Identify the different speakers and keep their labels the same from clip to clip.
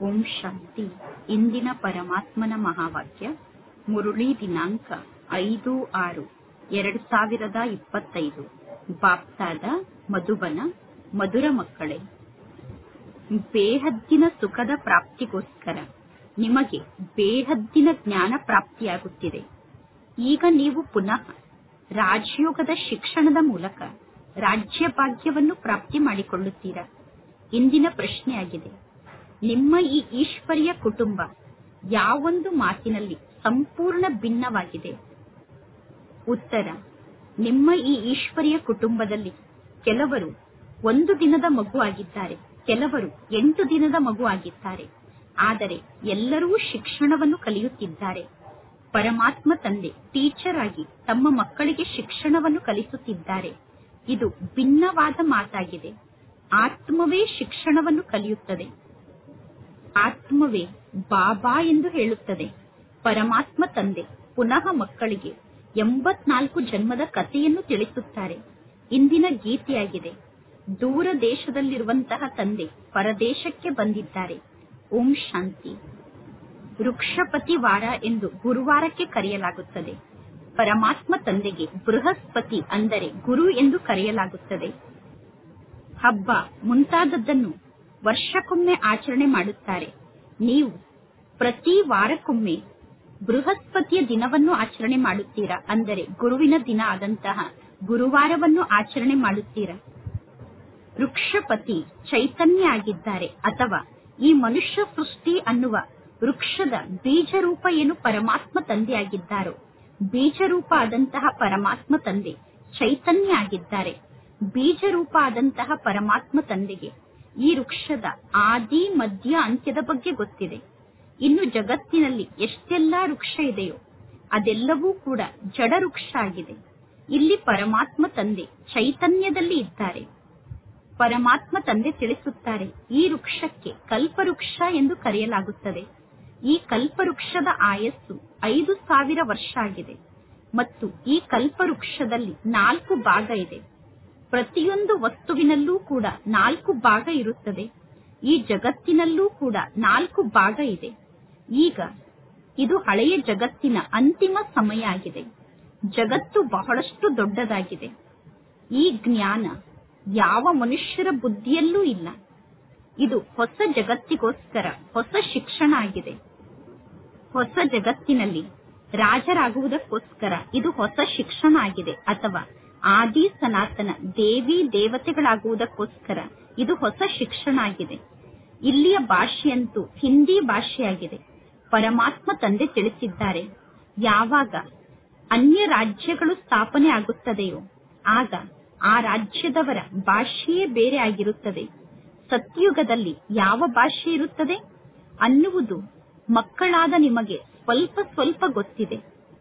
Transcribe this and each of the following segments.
Speaker 1: ಓಂ ಶಾಂತಿ ಇಂದಿನ ಪರಮಾತ್ಮನ ಮಹಾವಾಕ್ಯ ಮುರುಳಿ ದಿನಾಂಕ ಐದು ಆರು ಎರಡು ಸಾವಿರದ ಇಪ್ಪತ್ತೈದು ಬಾಪ್ತಾದ ಮಧುಬನ ಮಧುರ ಮಕ್ಕಳೇ ಬೇಹದ್ದಿನ ಸುಖದ ಪ್ರಾಪ್ತಿಗೋಸ್ಕರ ನಿಮಗೆ ಬೇಹದ್ದಿನ ಜ್ಞಾನ ಪ್ರಾಪ್ತಿಯಾಗುತ್ತಿದೆ ಈಗ ನೀವು ಪುನಃ ರಾಜಯೋಗದ ಶಿಕ್ಷಣದ ಮೂಲಕ ರಾಜ್ಯ ಭಾಗ್ಯವನ್ನು ಪ್ರಾಪ್ತಿ ಮಾಡಿಕೊಳ್ಳುತ್ತೀರಾ ಇಂದಿನ ಪ್ರಶ್ನೆಯಾಗಿದೆ ನಿಮ್ಮ ಈ ಈಶ್ವರಿಯ ಕುಟುಂಬ ಯಾವೊಂದು ಮಾತಿನಲ್ಲಿ ಸಂಪೂರ್ಣ ಭಿನ್ನವಾಗಿದೆ ಉತ್ತರ ನಿಮ್ಮ ಈ ಈಶ್ವರಿಯ ಕುಟುಂಬದಲ್ಲಿ ಕೆಲವರು ಒಂದು ದಿನದ ಮಗು ಆಗಿದ್ದಾರೆ ಕೆಲವರು ಎಂಟು ದಿನದ ಮಗು ಆಗಿದ್ದಾರೆ ಆದರೆ ಎಲ್ಲರೂ ಶಿಕ್ಷಣವನ್ನು ಕಲಿಯುತ್ತಿದ್ದಾರೆ ಪರಮಾತ್ಮ ತಂದೆ ಟೀಚರ್ ಆಗಿ ತಮ್ಮ ಮಕ್ಕಳಿಗೆ ಶಿಕ್ಷಣವನ್ನು ಕಲಿಸುತ್ತಿದ್ದಾರೆ ಇದು ಭಿನ್ನವಾದ ಮಾತಾಗಿದೆ ಆತ್ಮವೇ ಶಿಕ್ಷಣವನ್ನು ಕಲಿಯುತ್ತದೆ ಆತ್ಮವೇ ಬಾಬಾ ಎಂದು ಹೇಳುತ್ತದೆ ಪರಮಾತ್ಮ ತಂದೆ ಪುನಃ ಮಕ್ಕಳಿಗೆ ಎಂಬತ್ನಾಲ್ಕು ಜನ್ಮದ ಕಥೆಯನ್ನು ತಿಳಿಸುತ್ತಾರೆ ಇಂದಿನ ಗೀತೆಯಾಗಿದೆ ದೂರ ದೇಶದಲ್ಲಿರುವಂತಹ ತಂದೆ ಪರದೇಶಕ್ಕೆ ಬಂದಿದ್ದಾರೆ ಓಂ ಶಾಂತಿ ವೃಕ್ಷಪತಿ ವಾರ ಎಂದು ಗುರುವಾರಕ್ಕೆ ಕರೆಯಲಾಗುತ್ತದೆ ಪರಮಾತ್ಮ ತಂದೆಗೆ ಬೃಹಸ್ಪತಿ ಅಂದರೆ ಗುರು ಎಂದು ಕರೆಯಲಾಗುತ್ತದೆ ಹಬ್ಬ ಮುಂತಾದದ್ದನ್ನು ವರ್ಷಕ್ಕೊಮ್ಮೆ ಆಚರಣೆ ಮಾಡುತ್ತಾರೆ ನೀವು ಪ್ರತಿ ವಾರಕ್ಕೊಮ್ಮೆ ಬೃಹಸ್ಪತಿಯ ದಿನವನ್ನು ಆಚರಣೆ ಮಾಡುತ್ತೀರಾ ಅಂದರೆ ಗುರುವಿನ ದಿನ ಆದಂತಹ ಗುರುವಾರವನ್ನು ಆಚರಣೆ ಮಾಡುತ್ತೀರಾ ವೃಕ್ಷಪತಿ ಚೈತನ್ಯ ಆಗಿದ್ದಾರೆ ಅಥವಾ ಈ ಮನುಷ್ಯ ಸೃಷ್ಟಿ ಅನ್ನುವ ವೃಕ್ಷದ ಬೀಜರೂಪ ಏನು ಪರಮಾತ್ಮ ತಂದೆ ಆಗಿದ್ದಾರೋ ಬೀಜರೂಪ ಆದಂತಹ ಪರಮಾತ್ಮ ತಂದೆ ಚೈತನ್ಯ ಆಗಿದ್ದಾರೆ ಬೀಜರೂಪ ಆದಂತಹ ಪರಮಾತ್ಮ ತಂದೆಗೆ ಈ ವೃಕ್ಷದ ಆದಿ ಮಧ್ಯ ಅಂತ್ಯದ ಬಗ್ಗೆ ಗೊತ್ತಿದೆ ಇನ್ನು ಜಗತ್ತಿನಲ್ಲಿ ಎಷ್ಟೆಲ್ಲಾ ವೃಕ್ಷ ಇದೆಯೋ ಅದೆಲ್ಲವೂ ಕೂಡ ಜಡ ವೃಕ್ಷ ಆಗಿದೆ ಇಲ್ಲಿ ಪರಮಾತ್ಮ ತಂದೆ ಚೈತನ್ಯದಲ್ಲಿ ಇದ್ದಾರೆ ಪರಮಾತ್ಮ ತಂದೆ ತಿಳಿಸುತ್ತಾರೆ ಈ ವೃಕ್ಷಕ್ಕೆ ಕಲ್ಪವೃಕ್ಷ ಎಂದು ಕರೆಯಲಾಗುತ್ತದೆ ಈ ಕಲ್ಪವೃಕ್ಷದ ಆಯಸ್ಸು ಐದು ಸಾವಿರ ವರ್ಷ ಆಗಿದೆ ಮತ್ತು ಈ ಕಲ್ಪವೃಕ್ಷದಲ್ಲಿ ನಾಲ್ಕು ಭಾಗ ಇದೆ ಪ್ರತಿಯೊಂದು ವಸ್ತುವಿನಲ್ಲೂ ಕೂಡ ನಾಲ್ಕು ಭಾಗ ಇರುತ್ತದೆ ಈ ಜಗತ್ತಿನಲ್ಲೂ ಕೂಡ ನಾಲ್ಕು ಭಾಗ ಇದೆ ಈಗ ಇದು ಹಳೆಯ ಜಗತ್ತಿನ ಅಂತಿಮ ಸಮಯ ಆಗಿದೆ ಜಗತ್ತು ಬಹಳಷ್ಟು ದೊಡ್ಡದಾಗಿದೆ ಈ ಜ್ಞಾನ ಯಾವ ಮನುಷ್ಯರ ಬುದ್ಧಿಯಲ್ಲೂ ಇಲ್ಲ ಇದು ಹೊಸ ಜಗತ್ತಿಗೋಸ್ಕರ ಹೊಸ ಶಿಕ್ಷಣ ಆಗಿದೆ ಹೊಸ ಜಗತ್ತಿನಲ್ಲಿ ರಾಜರಾಗುವುದಕ್ಕೋಸ್ಕರ ಇದು ಹೊಸ ಶಿಕ್ಷಣ ಆಗಿದೆ ಅಥವಾ ಆದಿ ಸನಾತನ ದೇವಿ ದೇವತೆಗಳಾಗುವುದಕ್ಕೋಸ್ಕರ ಇದು ಹೊಸ ಶಿಕ್ಷಣ ಆಗಿದೆ ಇಲ್ಲಿಯ ಭಾಷೆಯಂತೂ ಹಿಂದಿ ಭಾಷೆಯಾಗಿದೆ ಪರಮಾತ್ಮ ತಂದೆ ತಿಳಿಸಿದ್ದಾರೆ ಯಾವಾಗ ಅನ್ಯ ರಾಜ್ಯಗಳು ಸ್ಥಾಪನೆ ಆಗುತ್ತದೆಯೋ ಆಗ ಆ ರಾಜ್ಯದವರ ಭಾಷೆಯೇ ಬೇರೆ ಆಗಿರುತ್ತದೆ ಸತ್ಯುಗದಲ್ಲಿ ಯಾವ ಭಾಷೆ ಇರುತ್ತದೆ ಅನ್ನುವುದು ಮಕ್ಕಳಾದ ನಿಮಗೆ ಸ್ವಲ್ಪ ಸ್ವಲ್ಪ ಗೊತ್ತಿದೆ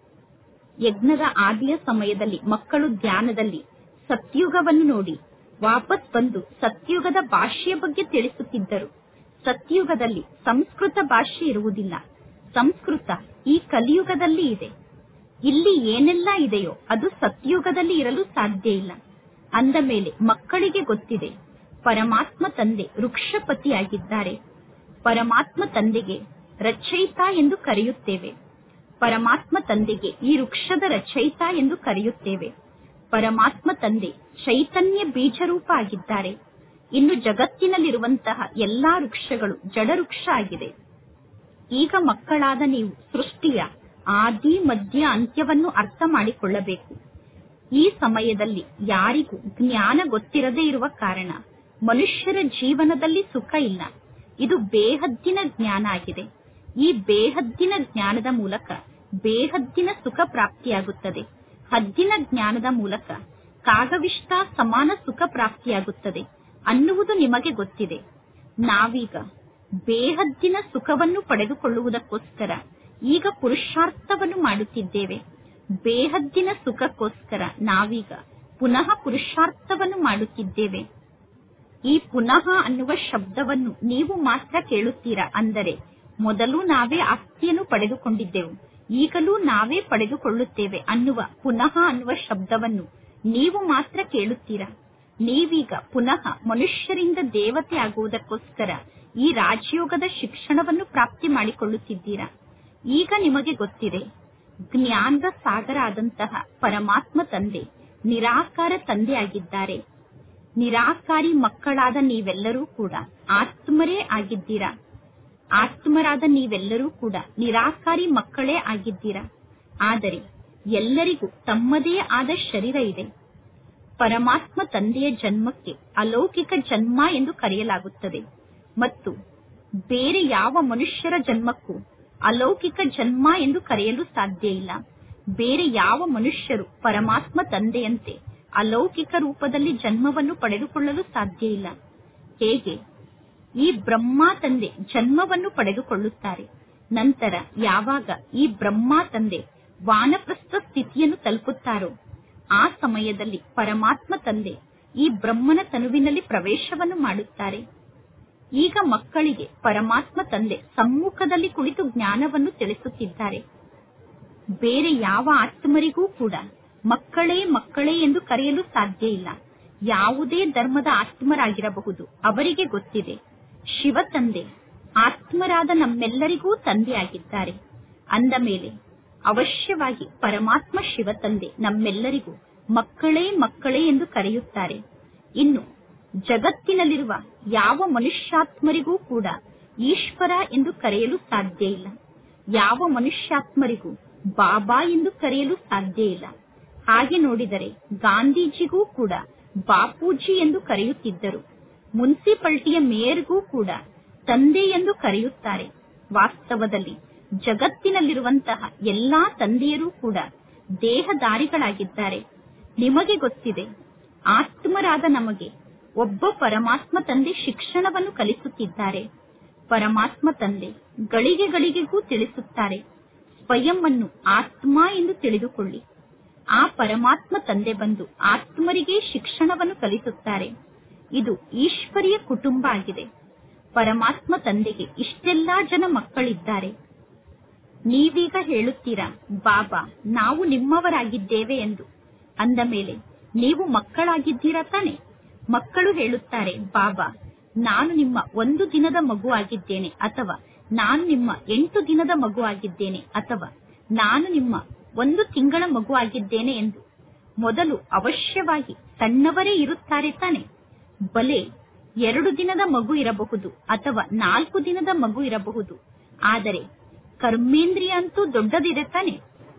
Speaker 1: ಯಜ್ಞದ ಆದಿಯ ಸಮಯದಲ್ಲಿ ಮಕ್ಕಳು ಧ್ಯಾನದಲ್ಲಿ ಸತ್ಯುಗವನ್ನು ನೋಡಿ ವಾಪಸ್ ಬಂದು ಸತ್ಯುಗದ ಭಾಷೆಯ ಬಗ್ಗೆ ತಿಳಿಸುತ್ತಿದ್ದರು ಸತ್ಯುಗದಲ್ಲಿ ಸಂಸ್ಕೃತ ಭಾಷೆ ಇರುವುದಿಲ್ಲ ಸಂಸ್ಕೃತ ಈ ಕಲಿಯುಗದಲ್ಲಿ ಇದೆ ಇಲ್ಲಿ ಏನೆಲ್ಲ ಇದೆಯೋ ಅದು ಸತ್ಯುಗದಲ್ಲಿ ಇರಲು ಸಾಧ್ಯ ಇಲ್ಲ ಅಂದ ಮೇಲೆ ಮಕ್ಕಳಿಗೆ ಗೊತ್ತಿದೆ ಪರಮಾತ್ಮ ತಂದೆ ವೃಕ್ಷಪತಿಯಾಗಿದ್ದಾರೆ ಪರಮಾತ್ಮ ತಂದೆಗೆ ರಚಯಿತ ಎಂದು ಕರೆಯುತ್ತೇವೆ ಪರಮಾತ್ಮ ತಂದೆಗೆ ಈ ವೃಕ್ಷದ ರಚಯಿತ ಎಂದು ಕರೆಯುತ್ತೇವೆ ಪರಮಾತ್ಮ ತಂದೆ ಚೈತನ್ಯ ಬೀಜರೂಪ ಆಗಿದ್ದಾರೆ ಇನ್ನು ಜಗತ್ತಿನಲ್ಲಿರುವಂತಹ ಎಲ್ಲಾ ವೃಕ್ಷಗಳು ಜಡ ವೃಕ್ಷ ಆಗಿದೆ ಈಗ ಮಕ್ಕಳಾದ ನೀವು ಸೃಷ್ಟಿಯ ಆದಿ ಮಧ್ಯ ಅಂತ್ಯವನ್ನು ಅರ್ಥ ಮಾಡಿಕೊಳ್ಳಬೇಕು ಈ ಸಮಯದಲ್ಲಿ ಯಾರಿಗೂ ಜ್ಞಾನ ಗೊತ್ತಿರದೇ ಇರುವ ಕಾರಣ ಮನುಷ್ಯರ ಜೀವನದಲ್ಲಿ ಸುಖ ಇಲ್ಲ ಇದು ಬೇಹದ್ದಿನ ಜ್ಞಾನ ಆಗಿದೆ ಈ ಬೇಹದ್ದಿನ ಜ್ಞಾನದ ಮೂಲಕ ಬೇಹದ್ದಿನ ಸುಖ ಪ್ರಾಪ್ತಿಯಾಗುತ್ತದೆ ಹದ್ದಿನ ಜ್ಞಾನದ ಮೂಲಕ ಕಾಗವಿಷ್ಟ ಸಮಾನ ಸುಖ ಪ್ರಾಪ್ತಿಯಾಗುತ್ತದೆ ಅನ್ನುವುದು ನಿಮಗೆ ಗೊತ್ತಿದೆ ನಾವೀಗ ಬೇಹದ್ದಿನ ಸುಖವನ್ನು ಪಡೆದುಕೊಳ್ಳುವುದಕ್ಕೋಸ್ಕರ ಈಗ ಪುರುಷಾರ್ಥವನ್ನು ಮಾಡುತ್ತಿದ್ದೇವೆ ಬೇಹದ್ದಿನ ಸುಖಕ್ಕೋಸ್ಕರ ನಾವೀಗ ಪುನಃ ಪುರುಷಾರ್ಥವನ್ನು ಮಾಡುತ್ತಿದ್ದೇವೆ ಈ ಪುನಃ ಅನ್ನುವ ಶಬ್ದವನ್ನು ನೀವು ಮಾತ್ರ ಕೇಳುತ್ತೀರಾ ಅಂದರೆ ಮೊದಲು ನಾವೇ ಆಸ್ತಿಯನ್ನು ಪಡೆದುಕೊಂಡಿದ್ದೆವು ಈಗಲೂ ನಾವೇ ಪಡೆದುಕೊಳ್ಳುತ್ತೇವೆ ಅನ್ನುವ ಪುನಃ ಅನ್ನುವ ಶಬ್ದವನ್ನು ನೀವು ಮಾತ್ರ ಕೇಳುತ್ತೀರಾ ನೀವೀಗ ಪುನಃ ಮನುಷ್ಯರಿಂದ ದೇವತೆ ಆಗುವುದಕ್ಕೋಸ್ಕರ ಈ ರಾಜಯೋಗದ ಶಿಕ್ಷಣವನ್ನು ಪ್ರಾಪ್ತಿ ಮಾಡಿಕೊಳ್ಳುತ್ತಿದ್ದೀರಾ ಈಗ ನಿಮಗೆ ಗೊತ್ತಿದೆ ಜ್ಞಾನದ ಸಾಗರ ಆದಂತಹ ಪರಮಾತ್ಮ ತಂದೆ ನಿರಾಕಾರ ತಂದೆಯಾಗಿದ್ದಾರೆ ನಿರಾಕಾರಿ ಮಕ್ಕಳಾದ ನೀವೆಲ್ಲರೂ ಕೂಡ ಆತ್ಮರೇ ಆಗಿದ್ದೀರಾ ಆತ್ಮರಾದ ನೀವೆಲ್ಲರೂ ಕೂಡ ನಿರಾಕಾರಿ ಮಕ್ಕಳೇ ಆಗಿದ್ದೀರಾ ಆದರೆ ಎಲ್ಲರಿಗೂ ತಮ್ಮದೇ ಆದ ಶರೀರ ಇದೆ ಪರಮಾತ್ಮ ತಂದೆಯ ಜನ್ಮಕ್ಕೆ ಅಲೌಕಿಕ ಜನ್ಮ ಎಂದು ಕರೆಯಲಾಗುತ್ತದೆ ಮತ್ತು ಬೇರೆ ಯಾವ ಮನುಷ್ಯರ ಜನ್ಮಕ್ಕೂ ಅಲೌಕಿಕ ಜನ್ಮ ಎಂದು ಕರೆಯಲು ಸಾಧ್ಯ ಇಲ್ಲ ಬೇರೆ ಯಾವ ಮನುಷ್ಯರು ಪರಮಾತ್ಮ ತಂದೆಯಂತೆ ಅಲೌಕಿಕ ರೂಪದಲ್ಲಿ ಜನ್ಮವನ್ನು ಪಡೆದುಕೊಳ್ಳಲು ಸಾಧ್ಯ ಇಲ್ಲ ಹೇಗೆ ಈ ಬ್ರಹ್ಮ ತಂದೆ ಜನ್ಮವನ್ನು ಪಡೆದುಕೊಳ್ಳುತ್ತಾರೆ ನಂತರ ಯಾವಾಗ ಈ ಬ್ರಹ್ಮ ತಂದೆ ವಾನಪ್ರಸ್ಥ ಸ್ಥಿತಿಯನ್ನು ತಲುಪುತ್ತಾರೋ ಆ ಸಮಯದಲ್ಲಿ ಪರಮಾತ್ಮ ತಂದೆ ಈ ಬ್ರಹ್ಮನ ತನುವಿನಲ್ಲಿ ಪ್ರವೇಶವನ್ನು ಮಾಡುತ್ತಾರೆ ಈಗ ಮಕ್ಕಳಿಗೆ ಪರಮಾತ್ಮ ತಂದೆ ಸಮ್ಮುಖದಲ್ಲಿ ಕುಳಿತು ಜ್ಞಾನವನ್ನು ತಿಳಿಸುತ್ತಿದ್ದಾರೆ ಬೇರೆ ಯಾವ ಆತ್ಮರಿಗೂ ಕೂಡ ಮಕ್ಕಳೇ ಮಕ್ಕಳೇ ಎಂದು ಕರೆಯಲು ಸಾಧ್ಯ ಇಲ್ಲ ಯಾವುದೇ ಧರ್ಮದ ಆತ್ಮರಾಗಿರಬಹುದು ಅವರಿಗೆ ಗೊತ್ತಿದೆ ಶಿವ ತಂದೆ ಆತ್ಮರಾದ ನಮ್ಮೆಲ್ಲರಿಗೂ ತಂದೆಯಾಗಿದ್ದಾರೆ ಅಂದ ಮೇಲೆ ಅವಶ್ಯವಾಗಿ ಪರಮಾತ್ಮ ಶಿವ ತಂದೆ ನಮ್ಮೆಲ್ಲರಿಗೂ ಮಕ್ಕಳೇ ಮಕ್ಕಳೇ ಎಂದು ಕರೆಯುತ್ತಾರೆ ಇನ್ನು ಜಗತ್ತಿನಲ್ಲಿರುವ ಯಾವ ಮನುಷ್ಯಾತ್ಮರಿಗೂ ಕೂಡ ಈಶ್ವರ ಎಂದು ಕರೆಯಲು ಸಾಧ್ಯ ಇಲ್ಲ ಯಾವ ಮನುಷ್ಯಾತ್ಮರಿಗೂ ಬಾಬಾ ಎಂದು ಕರೆಯಲು ಸಾಧ್ಯ ಇಲ್ಲ ಹಾಗೆ ನೋಡಿದರೆ ಗಾಂಧೀಜಿಗೂ ಕೂಡ ಬಾಪೂಜಿ ಎಂದು ಕರೆಯುತ್ತಿದ್ದರು ಮುನ್ಸಿಪಾಲಿಟಿಯ ಮೇಯರ್ಗೂ ಕೂಡ ತಂದೆ ಎಂದು ಕರೆಯುತ್ತಾರೆ ವಾಸ್ತವದಲ್ಲಿ ಜಗತ್ತಿನಲ್ಲಿರುವಂತಹ ಎಲ್ಲಾ ತಂದೆಯರೂ ಕೂಡ ದೇಹದಾರಿಗಳಾಗಿದ್ದಾರೆ ನಿಮಗೆ ಗೊತ್ತಿದೆ ಆತ್ಮರಾದ ನಮಗೆ ಒಬ್ಬ ಪರಮಾತ್ಮ ತಂದೆ ಶಿಕ್ಷಣವನ್ನು ಕಲಿಸುತ್ತಿದ್ದಾರೆ ಪರಮಾತ್ಮ ತಂದೆ ಗಳಿಗೆ ಗಳಿಗೆಗೂ ತಿಳಿಸುತ್ತಾರೆ ಸ್ವಯಂ ಅನ್ನು ಆತ್ಮ ಎಂದು ತಿಳಿದುಕೊಳ್ಳಿ ಆ ಪರಮಾತ್ಮ ತಂದೆ ಬಂದು ಆತ್ಮರಿಗೆ ಶಿಕ್ಷಣವನ್ನು ಕಲಿಸುತ್ತಾರೆ ಇದು ಈಶ್ವರಿಯ ಕುಟುಂಬ ಆಗಿದೆ ಪರಮಾತ್ಮ ತಂದೆಗೆ ಇಷ್ಟೆಲ್ಲಾ ಜನ ಮಕ್ಕಳಿದ್ದಾರೆ ನೀವೀಗ ಹೇಳುತ್ತೀರಾ ಬಾಬಾ ನಾವು ನಿಮ್ಮವರಾಗಿದ್ದೇವೆ ಎಂದು ಅಂದ ಮೇಲೆ ನೀವು ಮಕ್ಕಳಾಗಿದ್ದೀರಾ ತಾನೆ ಮಕ್ಕಳು ಹೇಳುತ್ತಾರೆ ಬಾಬಾ ನಾನು ನಿಮ್ಮ ಒಂದು ದಿನದ ಮಗು ಆಗಿದ್ದೇನೆ ಅಥವಾ ನಾನು ನಿಮ್ಮ ಎಂಟು ದಿನದ ಮಗು ಆಗಿದ್ದೇನೆ ಅಥವಾ ನಾನು ನಿಮ್ಮ ಒಂದು ತಿಂಗಳ ಮಗು ಆಗಿದ್ದೇನೆ ಎಂದು ಮೊದಲು ಅವಶ್ಯವಾಗಿ ಸಣ್ಣವರೇ ಇರುತ್ತಾರೆ ತಾನೆ ಬಲೆ ಎರಡು ದಿನದ ಮಗು ಇರಬಹುದು ಅಥವಾ ನಾಲ್ಕು ದಿನದ ಮಗು ಇರಬಹುದು ಆದರೆ ಕರ್ಮೇಂದ್ರಿಯ ಅಂತೂ ದೊಡ್ಡದಿದೆ ತಾನೆ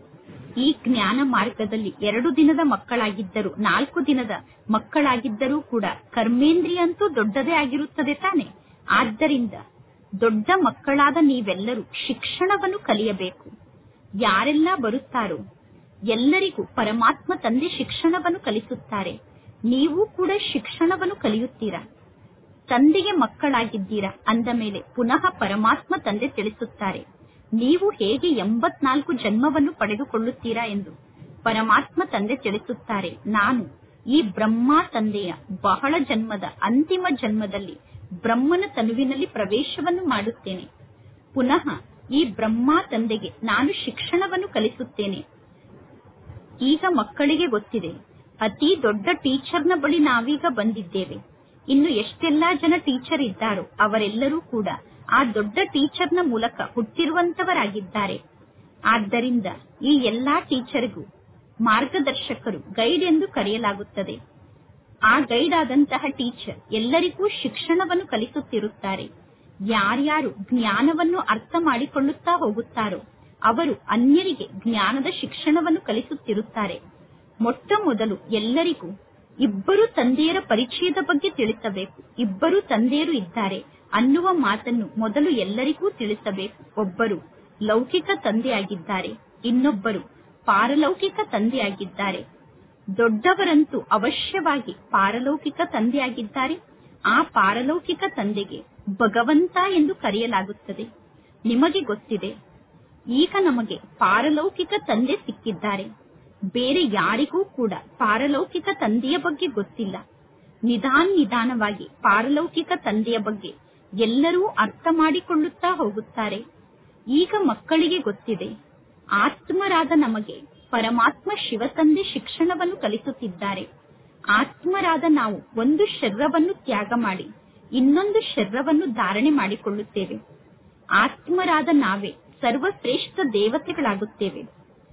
Speaker 1: ಈ ಜ್ಞಾನ ಮಾರ್ಗದಲ್ಲಿ ಎರಡು ದಿನದ ಮಕ್ಕಳಾಗಿದ್ದರು ನಾಲ್ಕು ದಿನದ ಮಕ್ಕಳಾಗಿದ್ದರೂ ಕೂಡ ಕರ್ಮೇಂದ್ರಿಯ ಅಂತೂ ದೊಡ್ಡದೇ ಆಗಿರುತ್ತದೆ ತಾನೆ ಆದ್ದರಿಂದ ದೊಡ್ಡ ಮಕ್ಕಳಾದ ನೀವೆಲ್ಲರೂ ಶಿಕ್ಷಣವನ್ನು ಕಲಿಯಬೇಕು ಯಾರೆಲ್ಲ ಬರುತ್ತಾರೋ ಎಲ್ಲರಿಗೂ ಪರಮಾತ್ಮ ತಂದೆ ಶಿಕ್ಷಣವನ್ನು ಕಲಿಸುತ್ತಾರೆ ನೀವು ಕೂಡ ಶಿಕ್ಷಣವನ್ನು ಕಲಿಯುತ್ತೀರಾ ತಂದೆಗೆ ಮಕ್ಕಳಾಗಿದ್ದೀರಾ ಅಂದ ಮೇಲೆ ಪುನಃ ಪರಮಾತ್ಮ ತಂದೆ ತಿಳಿಸುತ್ತಾರೆ ನೀವು ಹೇಗೆ ಎಂಬತ್ನಾಲ್ಕು ಜನ್ಮವನ್ನು ಪಡೆದುಕೊಳ್ಳುತ್ತೀರಾ ಎಂದು ಪರಮಾತ್ಮ ತಂದೆ ತಿಳಿಸುತ್ತಾರೆ ನಾನು ಈ ಬ್ರಹ್ಮ ತಂದೆಯ ಬಹಳ ಜನ್ಮದ ಅಂತಿಮ ಜನ್ಮದಲ್ಲಿ ಬ್ರಹ್ಮನ ತನುವಿನಲ್ಲಿ ಪ್ರವೇಶವನ್ನು ಮಾಡುತ್ತೇನೆ ಪುನಃ ಈ ಬ್ರಹ್ಮ ತಂದೆಗೆ ನಾನು ಶಿಕ್ಷಣವನ್ನು ಕಲಿಸುತ್ತೇನೆ ಈಗ ಮಕ್ಕಳಿಗೆ ಗೊತ್ತಿದೆ ಅತಿ ದೊಡ್ಡ ಟೀಚರ್ನ ಬಳಿ ನಾವೀಗ ಬಂದಿದ್ದೇವೆ ಇನ್ನು ಎಷ್ಟೆಲ್ಲಾ ಜನ ಟೀಚರ್ ಇದ್ದಾರೋ ಅವರೆಲ್ಲರೂ ಕೂಡ ಆ ದೊಡ್ಡ ಟೀಚರ್ನ ಮೂಲಕ ಹುಟ್ಟಿರುವಂತವರಾಗಿದ್ದಾರೆ ಆದ್ದರಿಂದ ಈ ಎಲ್ಲಾ ಟೀಚರ್ಗೂ ಮಾರ್ಗದರ್ಶಕರು ಗೈಡ್ ಎಂದು ಕರೆಯಲಾಗುತ್ತದೆ ಆ ಗೈಡ್ ಆದಂತಹ ಟೀಚರ್ ಎಲ್ಲರಿಗೂ ಶಿಕ್ಷಣವನ್ನು ಕಲಿಸುತ್ತಿರುತ್ತಾರೆ ಯಾರ್ಯಾರು ಜ್ಞಾನವನ್ನು ಅರ್ಥ ಮಾಡಿಕೊಳ್ಳುತ್ತಾ ಹೋಗುತ್ತಾರೋ ಅವರು ಅನ್ಯರಿಗೆ ಜ್ಞಾನದ ಶಿಕ್ಷಣವನ್ನು ಕಲಿಸುತ್ತಿರುತ್ತಾರೆ ಮೊಟ್ಟ ಮೊದಲು ಎಲ್ಲರಿಗೂ ಇಬ್ಬರು ತಂದೆಯರ ಪರಿಚಯದ ಬಗ್ಗೆ ತಿಳಿಸಬೇಕು ಇಬ್ಬರು ತಂದೆಯರು ಇದ್ದಾರೆ ಅನ್ನುವ ಮಾತನ್ನು ಮೊದಲು ಎಲ್ಲರಿಗೂ ತಿಳಿಸಬೇಕು ಒಬ್ಬರು ಲೌಕಿಕ ತಂದೆಯಾಗಿದ್ದಾರೆ ಇನ್ನೊಬ್ಬರು ಪಾರಲೌಕಿಕ ತಂದೆಯಾಗಿದ್ದಾರೆ ದೊಡ್ಡವರಂತೂ ಅವಶ್ಯವಾಗಿ ಪಾರಲೌಕಿಕ ತಂದೆಯಾಗಿದ್ದಾರೆ ಆ ಪಾರಲೌಕಿಕ ತಂದೆಗೆ ಭಗವಂತ ಎಂದು ಕರೆಯಲಾಗುತ್ತದೆ ನಿಮಗೆ ಗೊತ್ತಿದೆ ಈಗ ನಮಗೆ ಪಾರಲೌಕಿಕ ತಂದೆ ಸಿಕ್ಕಿದ್ದಾರೆ ಬೇರೆ ಯಾರಿಗೂ ಕೂಡ ಪಾರಲೌಕಿಕ ತಂದೆಯ ಬಗ್ಗೆ ಗೊತ್ತಿಲ್ಲ ನಿಧಾನ ನಿಧಾನವಾಗಿ ಪಾರಲೌಕಿಕ ತಂದೆಯ ಬಗ್ಗೆ ಎಲ್ಲರೂ ಅರ್ಥ ಮಾಡಿಕೊಳ್ಳುತ್ತಾ ಹೋಗುತ್ತಾರೆ ಈಗ ಮಕ್ಕಳಿಗೆ ಗೊತ್ತಿದೆ ಆತ್ಮರಾದ ನಮಗೆ ಪರಮಾತ್ಮ ಶಿವ ತಂದೆ ಶಿಕ್ಷಣವನ್ನು ಕಲಿಸುತ್ತಿದ್ದಾರೆ ಆತ್ಮರಾದ ನಾವು ಒಂದು ಶರೀರವನ್ನು ತ್ಯಾಗ ಮಾಡಿ ಇನ್ನೊಂದು ಶರೀರವನ್ನು ಧಾರಣೆ ಮಾಡಿಕೊಳ್ಳುತ್ತೇವೆ ಆತ್ಮರಾದ ನಾವೇ ಸರ್ವಶ್ರೇಷ್ಠ ದೇವತೆಗಳಾಗುತ್ತೇವೆ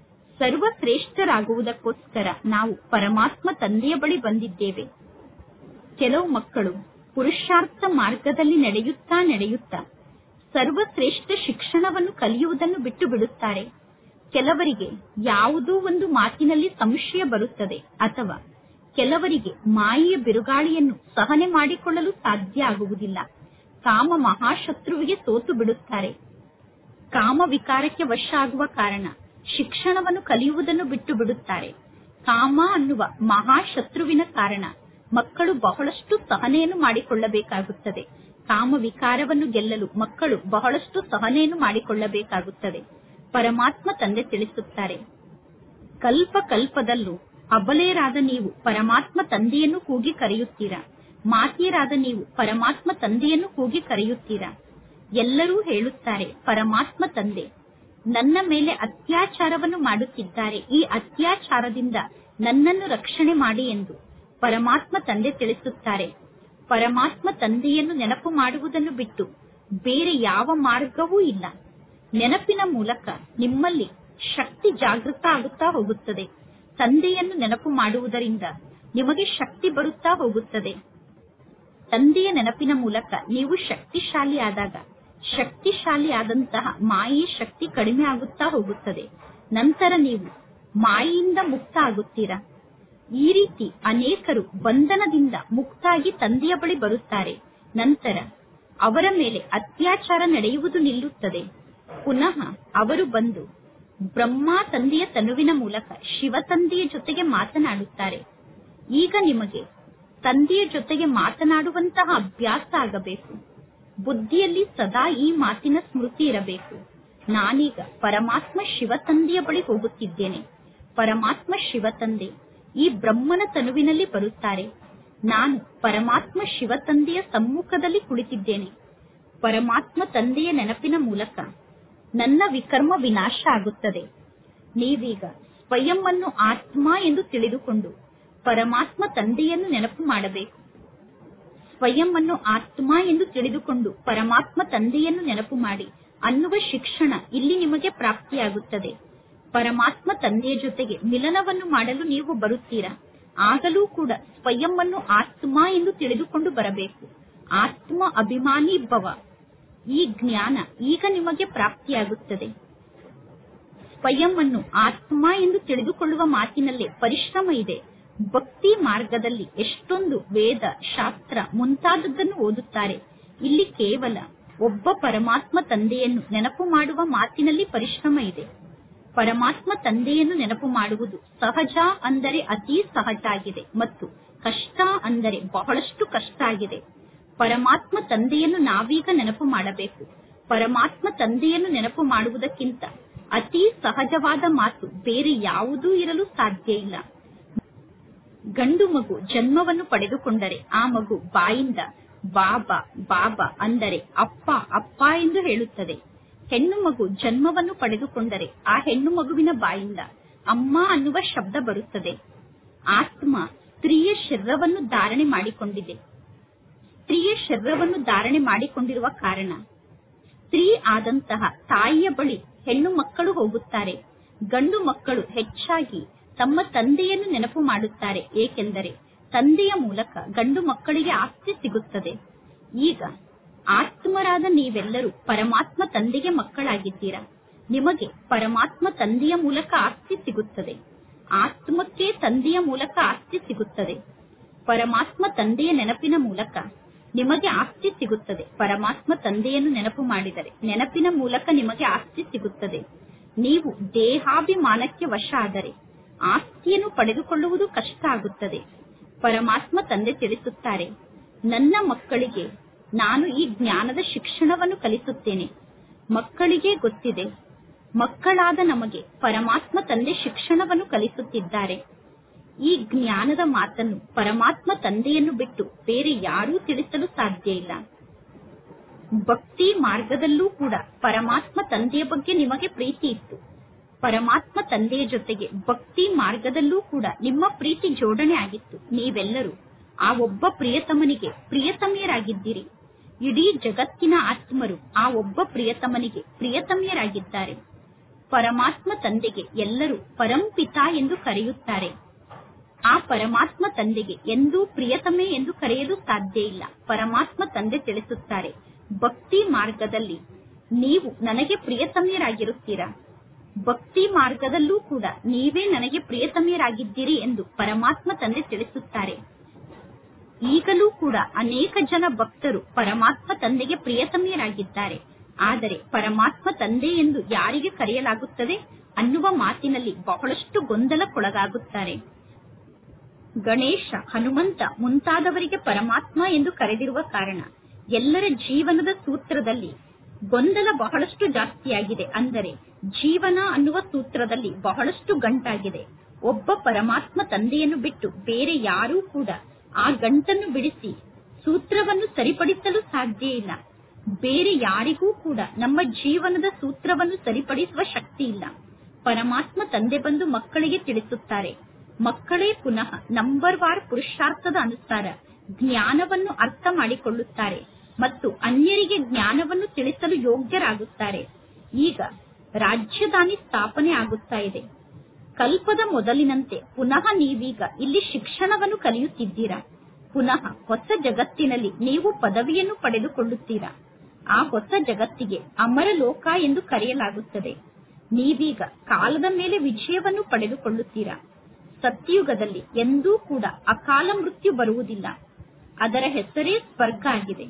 Speaker 1: ಸರ್ವಶ್ರೇಷ್ಠರಾಗುವುದಕ್ಕೋಸ್ಕರ ನಾವು ಪರಮಾತ್ಮ ತಂದೆಯ ಬಳಿ ಬಂದಿದ್ದೇವೆ ಕೆಲವು ಮಕ್ಕಳು ಪುರುಷಾರ್ಥ ಮಾರ್ಗದಲ್ಲಿ ನಡೆಯುತ್ತಾ ನಡೆಯುತ್ತಾ ಸರ್ವಶ್ರೇಷ್ಠ ಶಿಕ್ಷಣವನ್ನು ಕಲಿಯುವುದನ್ನು ಬಿಟ್ಟು ಬಿಡುತ್ತಾರೆ ಕೆಲವರಿಗೆ ಯಾವುದೋ ಒಂದು ಮಾತಿನಲ್ಲಿ ಸಂಶಯ ಬರುತ್ತದೆ ಅಥವಾ ಕೆಲವರಿಗೆ ಮಾಯೆಯ ಬಿರುಗಾಳಿಯನ್ನು ಸಹನೆ ಮಾಡಿಕೊಳ್ಳಲು ಸಾಧ್ಯ ಆಗುವುದಿಲ್ಲ ಕಾಮ ಮಹಾಶತ್ರುವಿಗೆ ಸೋತು ಬಿಡುತ್ತಾರೆ ಕಾಮ ವಿಕಾರಕ್ಕೆ ವಶ ಆಗುವ ಕಾರಣ ಶಿಕ್ಷಣವನ್ನು ಕಲಿಯುವುದನ್ನು ಬಿಟ್ಟು ಬಿಡುತ್ತಾರೆ ಕಾಮ ಅನ್ನುವ ಮಹಾಶತ್ರುವಿನ ಕಾರಣ ಮಕ್ಕಳು ಬಹಳಷ್ಟು ಸಹನೆಯನ್ನು ಮಾಡಿಕೊಳ್ಳಬೇಕಾಗುತ್ತದೆ ಕಾಮ ವಿಕಾರವನ್ನು ಗೆಲ್ಲಲು ಮಕ್ಕಳು ಬಹಳಷ್ಟು ಸಹನೆಯನ್ನು ಮಾಡಿಕೊಳ್ಳಬೇಕಾಗುತ್ತದೆ ಪರಮಾತ್ಮ ತಂದೆ ತಿಳಿಸುತ್ತಾರೆ ಕಲ್ಪ ಕಲ್ಪದಲ್ಲೂ ಅಬಲೆಯರಾದ ನೀವು ಪರಮಾತ್ಮ ತಂದೆಯನ್ನು ಕೂಗಿ ಕರೆಯುತ್ತೀರಾ ಮಾತಿಯರಾದ ನೀವು ಪರಮಾತ್ಮ ತಂದೆಯನ್ನು ಕೂಗಿ ಕರೆಯುತ್ತೀರಾ ಎಲ್ಲರೂ ಹೇಳುತ್ತಾರೆ ಪರಮಾತ್ಮ ತಂದೆ ನನ್ನ ಮೇಲೆ ಅತ್ಯಾಚಾರವನ್ನು ಮಾಡುತ್ತಿದ್ದಾರೆ ಈ ಅತ್ಯಾಚಾರದಿಂದ ನನ್ನನ್ನು ರಕ್ಷಣೆ ಮಾಡಿ ಎಂದು ಪರಮಾತ್ಮ ತಂದೆ ತಿಳಿಸುತ್ತಾರೆ ಪರಮಾತ್ಮ ತಂದೆಯನ್ನು ನೆನಪು ಮಾಡುವುದನ್ನು ಬಿಟ್ಟು ಬೇರೆ ಯಾವ ಮಾರ್ಗವೂ ಇಲ್ಲ ನೆನಪಿನ ಮೂಲಕ ನಿಮ್ಮಲ್ಲಿ ಶಕ್ತಿ ಜಾಗೃತ ಆಗುತ್ತಾ ಹೋಗುತ್ತದೆ ತಂದೆಯನ್ನು ನೆನಪು ಮಾಡುವುದರಿಂದ ನಿಮಗೆ ಶಕ್ತಿ ಬರುತ್ತಾ ಹೋಗುತ್ತದೆ ತಂದೆಯ ನೆನಪಿನ ಮೂಲಕ ನೀವು ಶಕ್ತಿಶಾಲಿ ಆದಾಗ ಶಕ್ತಿಶಾಲಿ ಆದಂತಹ ಮಾಯೆ ಶಕ್ತಿ ಕಡಿಮೆ ಆಗುತ್ತಾ ಹೋಗುತ್ತದೆ ನಂತರ ನೀವು ಮಾಯೆಯಿಂದ ಮುಕ್ತ ಆಗುತ್ತೀರಾ ಈ ರೀತಿ ಅನೇಕರು ಬಂಧನದಿಂದ ಮುಕ್ತಾಗಿ ತಂದೆಯ ಬಳಿ ಬರುತ್ತಾರೆ ನಂತರ ಅವರ ಮೇಲೆ ಅತ್ಯಾಚಾರ ನಡೆಯುವುದು ನಿಲ್ಲುತ್ತದೆ ಪುನಃ ಅವರು ಬಂದು ಬ್ರಹ್ಮ ತಂದೆಯ ತನುವಿನ ಮೂಲಕ ಶಿವ ತಂದೆಯ ಜೊತೆಗೆ ಮಾತನಾಡುತ್ತಾರೆ ಈಗ ನಿಮಗೆ ತಂದೆಯ ಜೊತೆಗೆ ಮಾತನಾಡುವಂತಹ ಅಭ್ಯಾಸ ಆಗಬೇಕು ಬುದ್ಧಿಯಲ್ಲಿ ಸದಾ ಈ ಮಾತಿನ ಸ್ಮೃತಿ ಇರಬೇಕು ನಾನೀಗ ಪರಮಾತ್ಮ ಶಿವ ತಂದೆಯ ಬಳಿ ಹೋಗುತ್ತಿದ್ದೇನೆ ಪರಮಾತ್ಮ ಶಿವ ತಂದೆ ಈ ಬ್ರಹ್ಮನ ತನುವಿನಲ್ಲಿ ಬರುತ್ತಾರೆ ನಾನು ಪರಮಾತ್ಮ ಶಿವ ತಂದೆಯ ಸಮ್ಮುಖದಲ್ಲಿ ಕುಳಿತಿದ್ದೇನೆ ಪರಮಾತ್ಮ ತಂದೆಯ ನೆನಪಿನ ಮೂಲಕ ನನ್ನ ವಿಕರ್ಮ ವಿನಾಶ ಆಗುತ್ತದೆ ನೀವೀಗ ಸ್ವಯಂ ಅನ್ನು ಆತ್ಮ ಎಂದು ತಿಳಿದುಕೊಂಡು ಪರಮಾತ್ಮ ತಂದೆಯನ್ನು ನೆನಪು ಮಾಡಬೇಕು ಸ್ವಯಂ ಅನ್ನು ಆತ್ಮ ಎಂದು ತಿಳಿದುಕೊಂಡು ಪರಮಾತ್ಮ ತಂದೆಯನ್ನು ನೆನಪು ಮಾಡಿ ಅನ್ನುವ ಶಿಕ್ಷಣ ಇಲ್ಲಿ ನಿಮಗೆ ಪ್ರಾಪ್ತಿಯಾಗುತ್ತದೆ ಪರಮಾತ್ಮ ತಂದೆಯ ಜೊತೆಗೆ ಮಿಲನವನ್ನು ಮಾಡಲು ನೀವು ಬರುತ್ತೀರಾ ಆಗಲೂ ಕೂಡ ಸ್ವಯಂ ಅನ್ನು ಆತ್ಮ ಎಂದು ತಿಳಿದುಕೊಂಡು ಬರಬೇಕು ಆತ್ಮ ಅಭಿಮಾನಿ ಭವ ಈ ಜ್ಞಾನ ಈಗ ನಿಮಗೆ ಪ್ರಾಪ್ತಿಯಾಗುತ್ತದೆ ಸ್ವಯಂ ಅನ್ನು ಆತ್ಮ ಎಂದು ತಿಳಿದುಕೊಳ್ಳುವ ಮಾತಿನಲ್ಲೇ ಪರಿಶ್ರಮ ಇದೆ ಭಕ್ತಿ ಮಾರ್ಗದಲ್ಲಿ ಎಷ್ಟೊಂದು ವೇದ ಶಾಸ್ತ್ರ ಮುಂತಾದದ್ದನ್ನು ಓದುತ್ತಾರೆ ಇಲ್ಲಿ ಕೇವಲ ಒಬ್ಬ ಪರಮಾತ್ಮ ತಂದೆಯನ್ನು ನೆನಪು ಮಾಡುವ ಮಾತಿನಲ್ಲಿ ಪರಿಶ್ರಮ ಇದೆ ಪರಮಾತ್ಮ ತಂದೆಯನ್ನು ನೆನಪು ಮಾಡುವುದು ಸಹಜ ಅಂದರೆ ಅತಿ ಸಹಜ ಆಗಿದೆ ಮತ್ತು ಕಷ್ಟ ಅಂದರೆ ಬಹಳಷ್ಟು ಕಷ್ಟ ಆಗಿದೆ ಪರಮಾತ್ಮ ತಂದೆಯನ್ನು ನಾವೀಗ ನೆನಪು ಮಾಡಬೇಕು ಪರಮಾತ್ಮ ತಂದೆಯನ್ನು ನೆನಪು ಮಾಡುವುದಕ್ಕಿಂತ ಅತಿ ಸಹಜವಾದ ಮಾತು ಬೇರೆ ಯಾವುದೂ ಇರಲು ಸಾಧ್ಯ ಇಲ್ಲ ಗಂಡು ಮಗು ಜನ್ಮವನ್ನು ಪಡೆದುಕೊಂಡರೆ ಆ ಮಗು ಬಾಯಿಂದ ಬಾಬಾ ಬಾಬಾ ಅಂದರೆ ಅಪ್ಪ ಅಪ್ಪ ಎಂದು ಹೇಳುತ್ತದೆ ಹೆಣ್ಣು ಮಗು ಜನ್ಮವನ್ನು ಪಡೆದುಕೊಂಡರೆ ಆ ಹೆಣ್ಣು ಮಗುವಿನ ಬಾಯಿಂದ ಅಮ್ಮ ಅನ್ನುವ ಶಬ್ದ ಬರುತ್ತದೆ ಆತ್ಮ ಸ್ತ್ರೀಯ ಶರೀರವನ್ನು ಧಾರಣೆ ಮಾಡಿಕೊಂಡಿದೆ ಸ್ತ್ರೀಯ ಶರೀರವನ್ನು ಧಾರಣೆ ಮಾಡಿಕೊಂಡಿರುವ ಕಾರಣ ಸ್ತ್ರೀ ಆದಂತಹ ತಾಯಿಯ ಬಳಿ ಹೆಣ್ಣು ಮಕ್ಕಳು ಹೋಗುತ್ತಾರೆ ಗಂಡು ಮಕ್ಕಳು ಹೆಚ್ಚಾಗಿ ತಮ್ಮ ತಂದೆಯನ್ನು ನೆನಪು ಮಾಡುತ್ತಾರೆ ಏಕೆಂದರೆ ತಂದೆಯ ಮೂಲಕ ಗಂಡು ಮಕ್ಕಳಿಗೆ ಆಸ್ತಿ ಸಿಗುತ್ತದೆ ಈಗ ಆತ್ಮರಾದ ನೀವೆಲ್ಲರೂ ಪರಮಾತ್ಮ ತಂದೆಗೆ ಮಕ್ಕಳಾಗಿದ್ದೀರಾ ನಿಮಗೆ ಪರಮಾತ್ಮ ತಂದೆಯ ಮೂಲಕ ಆಸ್ತಿ ಸಿಗುತ್ತದೆ ಆತ್ಮಕ್ಕೆ ತಂದೆಯ ಮೂಲಕ ಆಸ್ತಿ ಸಿಗುತ್ತದೆ ಪರಮಾತ್ಮ ತಂದೆಯ ನೆನಪಿನ ಮೂಲಕ ನಿಮಗೆ ಆಸ್ತಿ ಸಿಗುತ್ತದೆ ಪರಮಾತ್ಮ ತಂದೆಯನ್ನು ನೆನಪು ಮಾಡಿದರೆ ನೆನಪಿನ ಮೂಲಕ ನಿಮಗೆ ಆಸ್ತಿ ಸಿಗುತ್ತದೆ ನೀವು ದೇಹಾಭಿಮಾನಕ್ಕೆ ವಶ ಆದರೆ ಆಸ್ತಿಯನ್ನು ಪಡೆದುಕೊಳ್ಳುವುದು ಕಷ್ಟ ಆಗುತ್ತದೆ ಪರಮಾತ್ಮ ತಂದೆ ತಿಳಿಸುತ್ತಾರೆ ನನ್ನ ಮಕ್ಕಳಿಗೆ ನಾನು ಈ ಜ್ಞಾನದ ಶಿಕ್ಷಣವನ್ನು ಕಲಿಸುತ್ತೇನೆ ಮಕ್ಕಳಿಗೆ ಗೊತ್ತಿದೆ ಮಕ್ಕಳಾದ ನಮಗೆ ಪರಮಾತ್ಮ ತಂದೆ ಶಿಕ್ಷಣವನ್ನು ಕಲಿಸುತ್ತಿದ್ದಾರೆ ಈ ಜ್ಞಾನದ ಮಾತನ್ನು ಪರಮಾತ್ಮ ತಂದೆಯನ್ನು ಬಿಟ್ಟು ಬೇರೆ ಯಾರೂ ತಿಳಿಸಲು ಸಾಧ್ಯ ಇಲ್ಲ ಭಕ್ತಿ ಮಾರ್ಗದಲ್ಲೂ ಕೂಡ ಪರಮಾತ್ಮ ತಂದೆಯ ಬಗ್ಗೆ ನಿಮಗೆ ಪ್ರೀತಿ ಇತ್ತು ಪರಮಾತ್ಮ ತಂದೆಯ ಜೊತೆಗೆ ಭಕ್ತಿ ಮಾರ್ಗದಲ್ಲೂ ಕೂಡ ನಿಮ್ಮ ಪ್ರೀತಿ ಜೋಡಣೆ ಆಗಿತ್ತು ನೀವೆಲ್ಲರೂ ಆ ಒಬ್ಬ ಪ್ರಿಯತಮನಿಗೆ ಪ್ರಿಯತಮಿಯರಾಗಿದ್ದೀರಿ ಇಡೀ ಜಗತ್ತಿನ ಆತ್ಮರು ಆ ಒಬ್ಬ ಪ್ರಿಯತಮನಿಗೆ ಪ್ರಿಯತಮಿಯರಾಗಿದ್ದಾರೆ ಪರಮಾತ್ಮ ತಂದೆಗೆ ಎಲ್ಲರೂ ಪರಂಪಿತ ಎಂದು ಕರೆಯುತ್ತಾರೆ ಆ ಪರಮಾತ್ಮ ತಂದೆಗೆ ಎಂದೂ ಪ್ರಿಯತಮೆ ಎಂದು ಕರೆಯಲು ಸಾಧ್ಯ ಇಲ್ಲ ಪರಮಾತ್ಮ ತಂದೆ ತಿಳಿಸುತ್ತಾರೆ ಭಕ್ತಿ ಮಾರ್ಗದಲ್ಲಿ ನೀವು ನನಗೆ ಪ್ರಿಯತಮಿಯರಾಗಿರುತ್ತೀರಾ ಭಕ್ತಿ ಮಾರ್ಗದಲ್ಲೂ ಕೂಡ ನೀವೇ ನನಗೆ ಪ್ರಿಯತಮಿಯರಾಗಿದ್ದೀರಿ ಎಂದು ಪರಮಾತ್ಮ ತಂದೆ ತಿಳಿಸುತ್ತಾರೆ ಈಗಲೂ ಕೂಡ ಅನೇಕ ಜನ ಭಕ್ತರು ಪರಮಾತ್ಮ ತಂದೆಗೆ ಪ್ರಿಯತಮಿಯರಾಗಿದ್ದಾರೆ ಆದರೆ ಪರಮಾತ್ಮ ತಂದೆ ಎಂದು ಯಾರಿಗೆ ಕರೆಯಲಾಗುತ್ತದೆ ಅನ್ನುವ ಮಾತಿನಲ್ಲಿ ಬಹಳಷ್ಟು ಗೊಂದಲಕ್ಕೊಳಗಾಗುತ್ತಾರೆ ಗಣೇಶ ಹನುಮಂತ ಮುಂತಾದವರಿಗೆ ಪರಮಾತ್ಮ ಎಂದು ಕರೆದಿರುವ ಕಾರಣ ಎಲ್ಲರ ಜೀವನದ ಸೂತ್ರದಲ್ಲಿ ಗೊಂದಲ ಬಹಳಷ್ಟು ಜಾಸ್ತಿಯಾಗಿದೆ ಅಂದರೆ ಜೀವನ ಅನ್ನುವ ಸೂತ್ರದಲ್ಲಿ ಬಹಳಷ್ಟು ಗಂಟಾಗಿದೆ ಒಬ್ಬ ಪರಮಾತ್ಮ ತಂದೆಯನ್ನು ಬಿಟ್ಟು ಬೇರೆ ಯಾರೂ ಕೂಡ ಆ ಗಂಟನ್ನು ಬಿಡಿಸಿ ಸೂತ್ರವನ್ನು ಸರಿಪಡಿಸಲು ಸಾಧ್ಯ ಇಲ್ಲ ಬೇರೆ ಯಾರಿಗೂ ಕೂಡ ನಮ್ಮ ಜೀವನದ ಸೂತ್ರವನ್ನು ಸರಿಪಡಿಸುವ ಶಕ್ತಿ ಇಲ್ಲ ಪರಮಾತ್ಮ ತಂದೆ ಬಂದು ಮಕ್ಕಳಿಗೆ ತಿಳಿಸುತ್ತಾರೆ ಮಕ್ಕಳೇ ಪುನಃ ನಂಬರ್ ವಾರ್ ಪುರುಷಾರ್ಥದ ಅನುಸಾರ ಜ್ಞಾನವನ್ನು ಅರ್ಥ ಮಾಡಿಕೊಳ್ಳುತ್ತಾರೆ ಮತ್ತು ಅನ್ಯರಿಗೆ ಜ್ಞಾನವನ್ನು ತಿಳಿಸಲು ಯೋಗ್ಯರಾಗುತ್ತಾರೆ ಈಗ ರಾಜ್ಯದಾನಿ ಸ್ಥಾಪನೆ ಆಗುತ್ತಾ ಇದೆ ಕಲ್ಪದ ಮೊದಲಿನಂತೆ ಪುನಃ ನೀವೀಗ ಇಲ್ಲಿ ಶಿಕ್ಷಣವನ್ನು ಕಲಿಯುತ್ತಿದ್ದೀರಾ ಪುನಃ ಹೊಸ ಜಗತ್ತಿನಲ್ಲಿ ನೀವು ಪದವಿಯನ್ನು ಪಡೆದುಕೊಳ್ಳುತ್ತೀರಾ ಆ ಹೊಸ ಜಗತ್ತಿಗೆ ಅಮರ ಲೋಕ ಎಂದು ಕರೆಯಲಾಗುತ್ತದೆ ನೀವೀಗ ಕಾಲದ ಮೇಲೆ ವಿಜಯವನ್ನು ಪಡೆದುಕೊಳ್ಳುತ್ತೀರಾ ಸತ್ಯುಗದಲ್ಲಿ ಎಂದೂ ಕೂಡ ಅಕಾಲ ಮೃತ್ಯು ಬರುವುದಿಲ್ಲ ಅದರ ಹೆಸರೇ ಸ್ವರ್ಗ ಆಗಿದೆ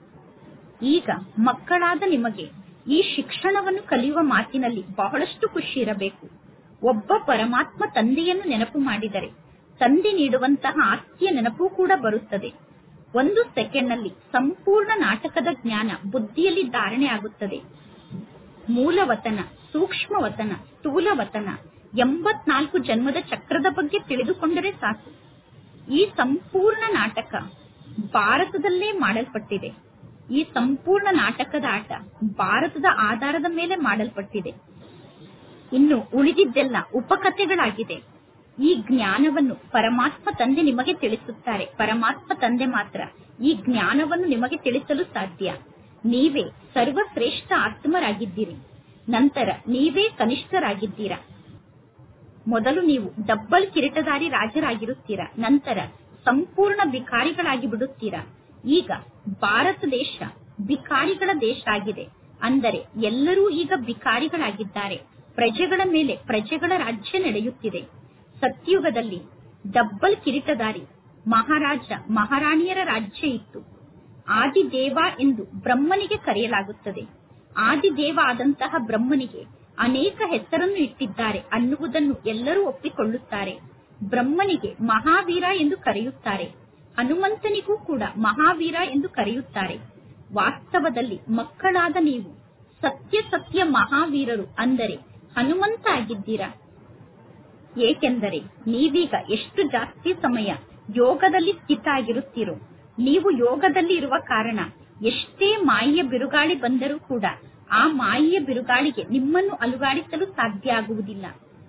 Speaker 1: ಈಗ ಮಕ್ಕಳಾದ ನಿಮಗೆ ಈ ಶಿಕ್ಷಣವನ್ನು ಕಲಿಯುವ ಮಾತಿನಲ್ಲಿ ಬಹಳಷ್ಟು ಖುಷಿ ಇರಬೇಕು ಒಬ್ಬ ಪರಮಾತ್ಮ ತಂದೆಯನ್ನು ನೆನಪು ಮಾಡಿದರೆ ತಂದೆ ನೀಡುವಂತಹ ಆಸ್ತಿಯ ನೆನಪು ಕೂಡ ಬರುತ್ತದೆ ಒಂದು ಸೆಕೆಂಡ್ನಲ್ಲಿ ಸಂಪೂರ್ಣ ನಾಟಕದ ಜ್ಞಾನ ಬುದ್ಧಿಯಲ್ಲಿ ಧಾರಣೆ ಆಗುತ್ತದೆ ಮೂಲವತನ ಸೂಕ್ಷ್ಮವತನ ಸ್ಥೂಲವತನ ಎಂಬತ್ನಾಲ್ಕು ಜನ್ಮದ ಚಕ್ರದ ಬಗ್ಗೆ ತಿಳಿದುಕೊಂಡರೆ ಸಾಕು ಈ ಸಂಪೂರ್ಣ ನಾಟಕ ಭಾರತದಲ್ಲೇ ಮಾಡಲ್ಪಟ್ಟಿದೆ ಈ ಸಂಪೂರ್ಣ ನಾಟಕದ ಆಟ ಭಾರತದ ಆಧಾರದ ಮೇಲೆ ಮಾಡಲ್ಪಟ್ಟಿದೆ ಇನ್ನು ಉಳಿದಿದ್ದೆಲ್ಲ ಉಪಕಥೆಗಳಾಗಿದೆ ಈ ಜ್ಞಾನವನ್ನು ಪರಮಾತ್ಮ ತಂದೆ ನಿಮಗೆ ತಿಳಿಸುತ್ತಾರೆ ಪರಮಾತ್ಮ ತಂದೆ ಮಾತ್ರ ಈ ಜ್ಞಾನವನ್ನು ನಿಮಗೆ ತಿಳಿಸಲು ಸಾಧ್ಯ ನೀವೇ ಸರ್ವಶ್ರೇಷ್ಠ ಆತ್ಮರಾಗಿದ್ದೀರಿ ನಂತರ ನೀವೇ ಕನಿಷ್ಠರಾಗಿದ್ದೀರಾ ಮೊದಲು ನೀವು ಡಬ್ಬಲ್ ಕಿರೀಟಧಾರಿ ರಾಜರಾಗಿರುತ್ತೀರಾ ನಂತರ ಸಂಪೂರ್ಣ ಬಿಕಾರಿಗಳಾಗಿ ಬಿಡುತ್ತೀರಾ ಈಗ ಭಾರತ ದೇಶ ಬಿಕಾರಿಗಳ ದೇಶ ಆಗಿದೆ ಅಂದರೆ ಎಲ್ಲರೂ ಈಗ ಬಿಕಾರಿಗಳಾಗಿದ್ದಾರೆ ಪ್ರಜೆಗಳ ಮೇಲೆ ಪ್ರಜೆಗಳ ರಾಜ್ಯ ನಡೆಯುತ್ತಿದೆ ಸತ್ಯುಗದಲ್ಲಿ ಡಬ್ಬಲ್ ಕಿರೀಟಧಾರಿ ಮಹಾರಾಜ ಮಹಾರಾಣಿಯರ ರಾಜ್ಯ ಇತ್ತು ಆದಿದೇವ ಎಂದು ಬ್ರಹ್ಮನಿಗೆ ಕರೆಯಲಾಗುತ್ತದೆ ಆದಿದೇವ ಆದಂತಹ ಬ್ರಹ್ಮನಿಗೆ ಅನೇಕ ಹೆಸರನ್ನು ಇಟ್ಟಿದ್ದಾರೆ ಅನ್ನುವುದನ್ನು ಎಲ್ಲರೂ ಒಪ್ಪಿಕೊಳ್ಳುತ್ತಾರೆ ಬ್ರಹ್ಮನಿಗೆ ಮಹಾವೀರ ಎಂದು ಕರೆಯುತ್ತಾರೆ ಹನುಮಂತನಿಗೂ ಕೂಡ ಮಹಾವೀರ ಎಂದು ಕರೆಯುತ್ತಾರೆ ವಾಸ್ತವದಲ್ಲಿ ಮಕ್ಕಳಾದ ನೀವು ಸತ್ಯ ಸತ್ಯ ಮಹಾವೀರರು ಅಂದರೆ ಹನುಮಂತ ಆಗಿದ್ದೀರಾ ಏಕೆಂದರೆ ನೀವೀಗ ಎಷ್ಟು ಜಾಸ್ತಿ ಸಮಯ ಯೋಗದಲ್ಲಿ ಸ್ಥಿತ ಆಗಿರುತ್ತೀರೋ ನೀವು ಯೋಗದಲ್ಲಿ ಇರುವ ಕಾರಣ ಎಷ್ಟೇ ಮಾಯೆಯ ಬಿರುಗಾಳಿ ಬಂದರೂ ಕೂಡ ಆ ಮಾಯೆಯ ಬಿರುಗಾಳಿಗೆ ನಿಮ್ಮನ್ನು ಅಲುಗಾಡಿಸಲು ಸಾಧ್ಯ ಆಗುವುದಿಲ್ಲ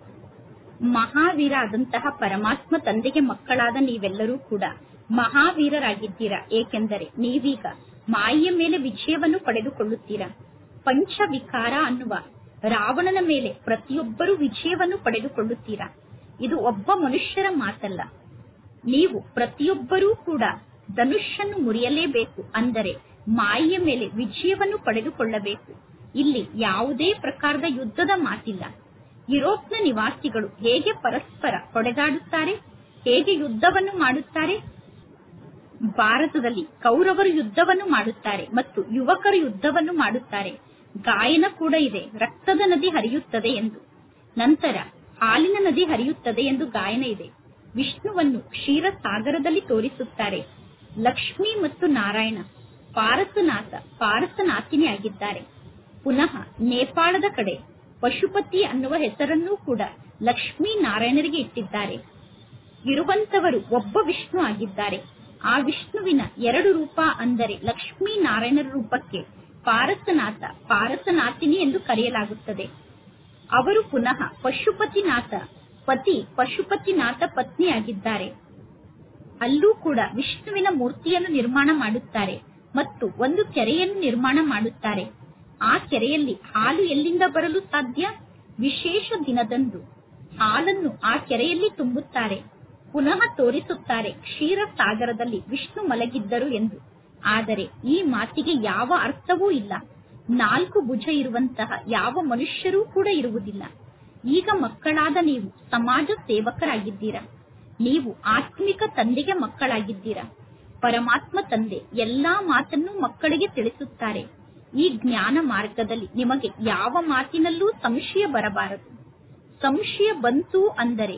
Speaker 1: ಮಹಾವೀರ ಆದಂತಹ ಪರಮಾತ್ಮ ತಂದೆಗೆ ಮಕ್ಕಳಾದ ನೀವೆಲ್ಲರೂ ಕೂಡ ಮಹಾವೀರರಾಗಿದ್ದೀರಾ ಏಕೆಂದರೆ ನೀವೀಗ ಮಾಯೆಯ ಮೇಲೆ ವಿಜಯವನ್ನು ಪಡೆದುಕೊಳ್ಳುತ್ತೀರಾ ಪಂಚವಿಕಾರ ಅನ್ನುವ ರಾವಣನ ಮೇಲೆ ಪ್ರತಿಯೊಬ್ಬರೂ ವಿಜಯವನ್ನು ಪಡೆದುಕೊಳ್ಳುತ್ತೀರಾ ಇದು ಒಬ್ಬ ಮನುಷ್ಯರ ಮಾತಲ್ಲ ನೀವು ಪ್ರತಿಯೊಬ್ಬರೂ ಕೂಡ ಧನುಷನ್ನು ಮುರಿಯಲೇಬೇಕು ಅಂದರೆ ಮಾಯೆಯ ಮೇಲೆ ವಿಜಯವನ್ನು ಪಡೆದುಕೊಳ್ಳಬೇಕು ಇಲ್ಲಿ ಯಾವುದೇ ಪ್ರಕಾರದ ಯುದ್ಧದ ಮಾತಿಲ್ಲ ಯುರೋಪ್ನ ನಿವಾಸಿಗಳು ಹೇಗೆ ಪರಸ್ಪರ ಹೊಡೆದಾಡುತ್ತಾರೆ ಹೇಗೆ ಯುದ್ಧವನ್ನು ಮಾಡುತ್ತಾರೆ ಭಾರತದಲ್ಲಿ ಕೌರವರು ಯುದ್ಧವನ್ನು ಮಾಡುತ್ತಾರೆ ಮತ್ತು ಯುವಕರು ಯುದ್ಧವನ್ನು ಮಾಡುತ್ತಾರೆ ಗಾಯನ ಕೂಡ ಇದೆ ರಕ್ತದ ನದಿ ಹರಿಯುತ್ತದೆ ಎಂದು ನಂತರ ಹಾಲಿನ ನದಿ ಹರಿಯುತ್ತದೆ ಎಂದು ಗಾಯನ ಇದೆ ವಿಷ್ಣುವನ್ನು ಕ್ಷೀರ ಸಾಗರದಲ್ಲಿ ತೋರಿಸುತ್ತಾರೆ ಲಕ್ಷ್ಮಿ ಮತ್ತು ನಾರಾಯಣ ಪಾರಸನಾಥ ಪಾರಸನಾಥಿನಿ ಆಗಿದ್ದಾರೆ ಪುನಃ ನೇಪಾಳದ ಕಡೆ ಪಶುಪತಿ ಅನ್ನುವ ಹೆಸರನ್ನೂ ಕೂಡ ಲಕ್ಷ್ಮೀ ನಾರಾಯಣರಿಗೆ ಇಟ್ಟಿದ್ದಾರೆ ಇರುವಂತವರು ಒಬ್ಬ ವಿಷ್ಣು ಆಗಿದ್ದಾರೆ ಆ ವಿಷ್ಣುವಿನ ಎರಡು ರೂಪ ಅಂದರೆ ಲಕ್ಷ್ಮೀ ನಾರಾಯಣರ ರೂಪಕ್ಕೆ ಪಾರಸನಾಥ ಪಾರಸನಾಥಿನಿ ಎಂದು ಕರೆಯಲಾಗುತ್ತದೆ ಅವರು ಪುನಃ ಪಶುಪತಿನಾಥ ಪತಿ ಪಶುಪತಿನಾಥ ಪತ್ನಿಯಾಗಿದ್ದಾರೆ ಅಲ್ಲೂ ಕೂಡ ವಿಷ್ಣುವಿನ ಮೂರ್ತಿಯನ್ನು ನಿರ್ಮಾಣ ಮಾಡುತ್ತಾರೆ ಮತ್ತು ಒಂದು ಕೆರೆಯನ್ನು ನಿರ್ಮಾಣ ಮಾಡುತ್ತಾರೆ ಆ ಕೆರೆಯಲ್ಲಿ ಹಾಲು ಎಲ್ಲಿಂದ ಬರಲು ಸಾಧ್ಯ ವಿಶೇಷ ದಿನದಂದು ಹಾಲನ್ನು ಆ ಕೆರೆಯಲ್ಲಿ ತುಂಬುತ್ತಾರೆ ಪುನಃ ತೋರಿಸುತ್ತಾರೆ ಕ್ಷೀರ ಸಾಗರದಲ್ಲಿ ವಿಷ್ಣು ಮಲಗಿದ್ದರು ಎಂದು ಆದರೆ ಈ ಮಾತಿಗೆ ಯಾವ ಅರ್ಥವೂ ಇಲ್ಲ ನಾಲ್ಕು ಭುಜ ಇರುವಂತಹ ಯಾವ ಮನುಷ್ಯರೂ ಕೂಡ ಇರುವುದಿಲ್ಲ ಈಗ ಮಕ್ಕಳಾದ ನೀವು ಸಮಾಜ ಸೇವಕರಾಗಿದ್ದೀರಾ ನೀವು ಆತ್ಮಿಕ ತಂದೆಗೆ ಮಕ್ಕಳಾಗಿದ್ದೀರಾ ಪರಮಾತ್ಮ ತಂದೆ ಎಲ್ಲಾ ಮಾತನ್ನು ಮಕ್ಕಳಿಗೆ ತಿಳಿಸುತ್ತಾರೆ ಈ ಜ್ಞಾನ ಮಾರ್ಗದಲ್ಲಿ ನಿಮಗೆ ಯಾವ ಮಾತಿನಲ್ಲೂ ಸಂಶಯ ಬರಬಾರದು ಸಂಶಯ ಬಂತು ಅಂದರೆ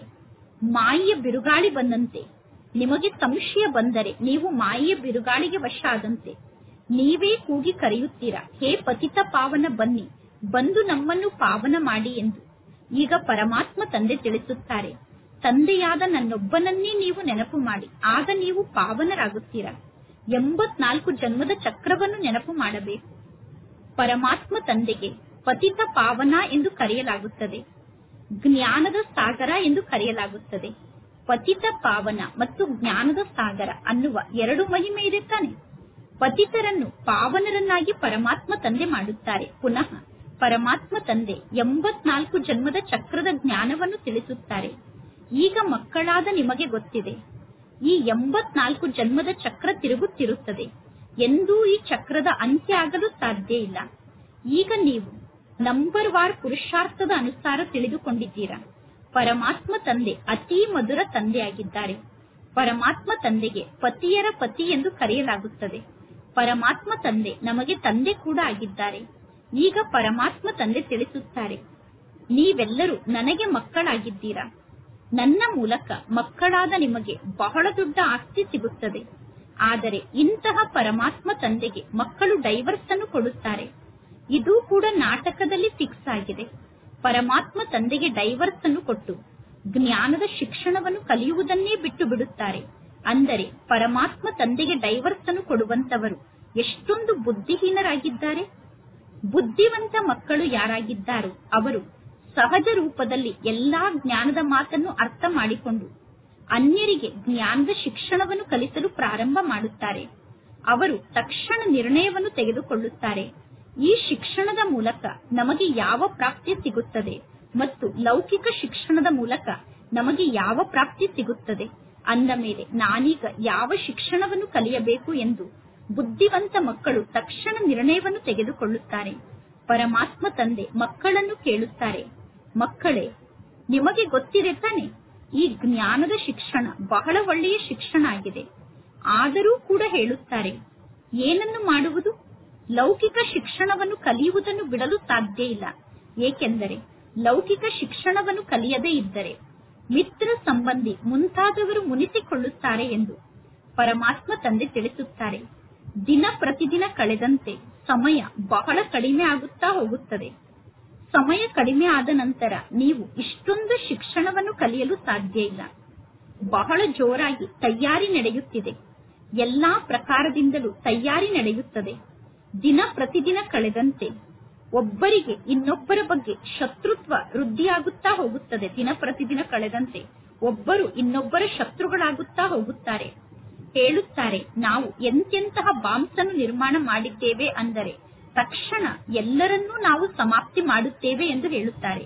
Speaker 1: ಮಾಯೆಯ ಬಿರುಗಾಳಿ ಬಂದಂತೆ ನಿಮಗೆ ಸಂಶಯ ಬಂದರೆ ನೀವು ಮಾಯೆಯ ಬಿರುಗಾಳಿಗೆ ವಶ ಆದಂತೆ ನೀವೇ ಕೂಗಿ ಕರೆಯುತ್ತೀರಾ ಹೇ ಪತಿತ ಪಾವನ ಬನ್ನಿ ಬಂದು ನಮ್ಮನ್ನು ಪಾವನ ಮಾಡಿ ಎಂದು ಈಗ ಪರಮಾತ್ಮ ತಂದೆ ತಿಳಿಸುತ್ತಾರೆ ತಂದೆಯಾದ ನನ್ನೊಬ್ಬನನ್ನೇ ನೀವು ನೆನಪು ಮಾಡಿ ಆಗ ನೀವು ಪಾವನರಾಗುತ್ತೀರಾ ಎಂಬತ್ನಾಲ್ಕು ಜನ್ಮದ ಚಕ್ರವನ್ನು ನೆನಪು ಮಾಡಬೇಕು ಪರಮಾತ್ಮ ತಂದೆಗೆ ಪತಿತ ಪಾವನ ಎಂದು ಕರೆಯಲಾಗುತ್ತದೆ ಜ್ಞಾನದ ಸಾಗರ ಎಂದು ಕರೆಯಲಾಗುತ್ತದೆ ಪತಿತ ಪಾವನ ಮತ್ತು ಜ್ಞಾನದ ಸಾಗರ ಅನ್ನುವ ಎರಡು ಮಹಿಮೆ ಇದೆ ತಾನೆ ಪತಿತರನ್ನು ಪಾವನರನ್ನಾಗಿ ಪರಮಾತ್ಮ ತಂದೆ ಮಾಡುತ್ತಾರೆ ಪುನಃ ಪರಮಾತ್ಮ ತಂದೆ ಎಂಬತ್ನಾಲ್ಕು ಜನ್ಮದ ಚಕ್ರದ ಜ್ಞಾನವನ್ನು ತಿಳಿಸುತ್ತಾರೆ ಈಗ ಮಕ್ಕಳಾದ ನಿಮಗೆ ಗೊತ್ತಿದೆ ಈ ಎಂಬತ್ನಾಲ್ಕು ಜನ್ಮದ ಚಕ್ರ ತಿರುಗುತ್ತಿರುತ್ತದೆ ಎಂದೂ ಈ ಚಕ್ರದ ಅಂತ್ಯ ಆಗಲು ಸಾಧ್ಯ ಇಲ್ಲ ಈಗ ನೀವು ನಂಬರ್ ವಾರ್ ಪುರುಷಾರ್ಥದ ಅನುಸಾರ ತಿಳಿದುಕೊಂಡಿದ್ದೀರಾ ಪರಮಾತ್ಮ ತಂದೆ ಅತೀ ಮಧುರ ತಂದೆಯಾಗಿದ್ದಾರೆ ಪರಮಾತ್ಮ ತಂದೆಗೆ ಪತಿಯರ ಪತಿ ಎಂದು ಕರೆಯಲಾಗುತ್ತದೆ ಪರಮಾತ್ಮ ತಂದೆ ನಮಗೆ ತಂದೆ ಕೂಡ ಆಗಿದ್ದಾರೆ ಈಗ ಪರಮಾತ್ಮ ತಂದೆ ತಿಳಿಸುತ್ತಾರೆ ನೀವೆಲ್ಲರೂ ನನಗೆ ಮಕ್ಕಳಾಗಿದ್ದೀರಾ ನನ್ನ ಮೂಲಕ ಮಕ್ಕಳಾದ ನಿಮಗೆ ಬಹಳ ದೊಡ್ಡ ಆಸ್ತಿ ಸಿಗುತ್ತದೆ ಆದರೆ ಇಂತಹ ಪರಮಾತ್ಮ ತಂದೆಗೆ ಮಕ್ಕಳು ಡೈವರ್ಸ್ ಅನ್ನು ಕೊಡುತ್ತಾರೆ ಇದು ಕೂಡ ನಾಟಕದಲ್ಲಿ ಫಿಕ್ಸ್ ಆಗಿದೆ ಪರಮಾತ್ಮ ತಂದೆಗೆ ಡೈವರ್ಸ್ ಅನ್ನು ಕೊಟ್ಟು ಜ್ಞಾನದ ಶಿಕ್ಷಣವನ್ನು ಕಲಿಯುವುದನ್ನೇ ಬಿಟ್ಟು ಬಿಡುತ್ತಾರೆ ಅಂದರೆ ಪರಮಾತ್ಮ ತಂದೆಗೆ ಡೈವರ್ಸ್ ಅನ್ನು ಕೊಡುವಂತವರು ಎಷ್ಟೊಂದು ಬುದ್ಧಿಹೀನರಾಗಿದ್ದಾರೆ ಬುದ್ಧಿವಂತ ಮಕ್ಕಳು ಯಾರಾಗಿದ್ದಾರೋ ಅವರು ಸಹಜ ರೂಪದಲ್ಲಿ ಎಲ್ಲಾ ಜ್ಞಾನದ ಮಾತನ್ನು ಅರ್ಥ ಮಾಡಿಕೊಂಡು ಅನ್ಯರಿಗೆ ಜ್ಞಾನದ ಶಿಕ್ಷಣವನ್ನು ಕಲಿಸಲು ಪ್ರಾರಂಭ ಮಾಡುತ್ತಾರೆ ಅವರು ತಕ್ಷಣ ನಿರ್ಣಯವನ್ನು ತೆಗೆದುಕೊಳ್ಳುತ್ತಾರೆ ಈ ಶಿಕ್ಷಣದ ಮೂಲಕ ನಮಗೆ ಯಾವ ಪ್ರಾಪ್ತಿ ಸಿಗುತ್ತದೆ ಮತ್ತು ಲೌಕಿಕ ಶಿಕ್ಷಣದ ಮೂಲಕ ನಮಗೆ ಯಾವ ಪ್ರಾಪ್ತಿ ಸಿಗುತ್ತದೆ ಅಂದ ಮೇಲೆ ನಾನೀಗ ಯಾವ ಶಿಕ್ಷಣವನ್ನು ಕಲಿಯಬೇಕು ಎಂದು ಬುದ್ಧಿವಂತ ಮಕ್ಕಳು ತಕ್ಷಣ ನಿರ್ಣಯವನ್ನು ತೆಗೆದುಕೊಳ್ಳುತ್ತಾರೆ ಪರಮಾತ್ಮ ತಂದೆ ಮಕ್ಕಳನ್ನು ಕೇಳುತ್ತಾರೆ ಮಕ್ಕಳೇ ನಿಮಗೆ ಗೊತ್ತಿದೆ ತಾನೆ ಈ ಜ್ಞಾನದ ಶಿಕ್ಷಣ ಬಹಳ ಒಳ್ಳೆಯ ಶಿಕ್ಷಣ ಆಗಿದೆ ಆದರೂ ಕೂಡ ಹೇಳುತ್ತಾರೆ ಏನನ್ನು ಮಾಡುವುದು ಲೌಕಿಕ ಶಿಕ್ಷಣವನ್ನು ಕಲಿಯುವುದನ್ನು ಬಿಡಲು ಸಾಧ್ಯ ಇಲ್ಲ ಏಕೆಂದರೆ ಲೌಕಿಕ ಶಿಕ್ಷಣವನ್ನು ಕಲಿಯದೇ ಇದ್ದರೆ ಮಿತ್ರ ಸಂಬಂಧಿ ಮುಂತಾದವರು ಮುನಿಸಿಕೊಳ್ಳುತ್ತಾರೆ ಎಂದು ಪರಮಾತ್ಮ ತಂದೆ ತಿಳಿಸುತ್ತಾರೆ ದಿನ ಪ್ರತಿದಿನ ಕಳೆದಂತೆ ಸಮಯ ಬಹಳ ಕಡಿಮೆ ಆಗುತ್ತಾ ಹೋಗುತ್ತದೆ ಸಮಯ ಕಡಿಮೆ ಆದ ನಂತರ ನೀವು ಇಷ್ಟೊಂದು ಶಿಕ್ಷಣವನ್ನು ಕಲಿಯಲು ಸಾಧ್ಯ ಇಲ್ಲ ಬಹಳ ಜೋರಾಗಿ ತಯಾರಿ ನಡೆಯುತ್ತಿದೆ ಎಲ್ಲಾ ಪ್ರಕಾರದಿಂದಲೂ ತಯಾರಿ ನಡೆಯುತ್ತದೆ ದಿನ ಪ್ರತಿದಿನ ಕಳೆದಂತೆ ಒಬ್ಬರಿಗೆ ಇನ್ನೊಬ್ಬರ ಬಗ್ಗೆ ಶತ್ರುತ್ವ ವೃದ್ಧಿಯಾಗುತ್ತಾ ಹೋಗುತ್ತದೆ ದಿನ ಪ್ರತಿದಿನ ಕಳೆದಂತೆ ಒಬ್ಬರು ಇನ್ನೊಬ್ಬರ ಶತ್ರುಗಳಾಗುತ್ತಾ ಹೋಗುತ್ತಾರೆ ಹೇಳುತ್ತಾರೆ ನಾವು ಎಂತೆಂತಹ ಬಾಂಬ್ಸ್ ಅನ್ನು ನಿರ್ಮಾಣ ಮಾಡಿದ್ದೇವೆ ಅಂದರೆ ತಕ್ಷಣ ಎಲ್ಲರನ್ನೂ ನಾವು ಸಮಾಪ್ತಿ ಮಾಡುತ್ತೇವೆ ಎಂದು ಹೇಳುತ್ತಾರೆ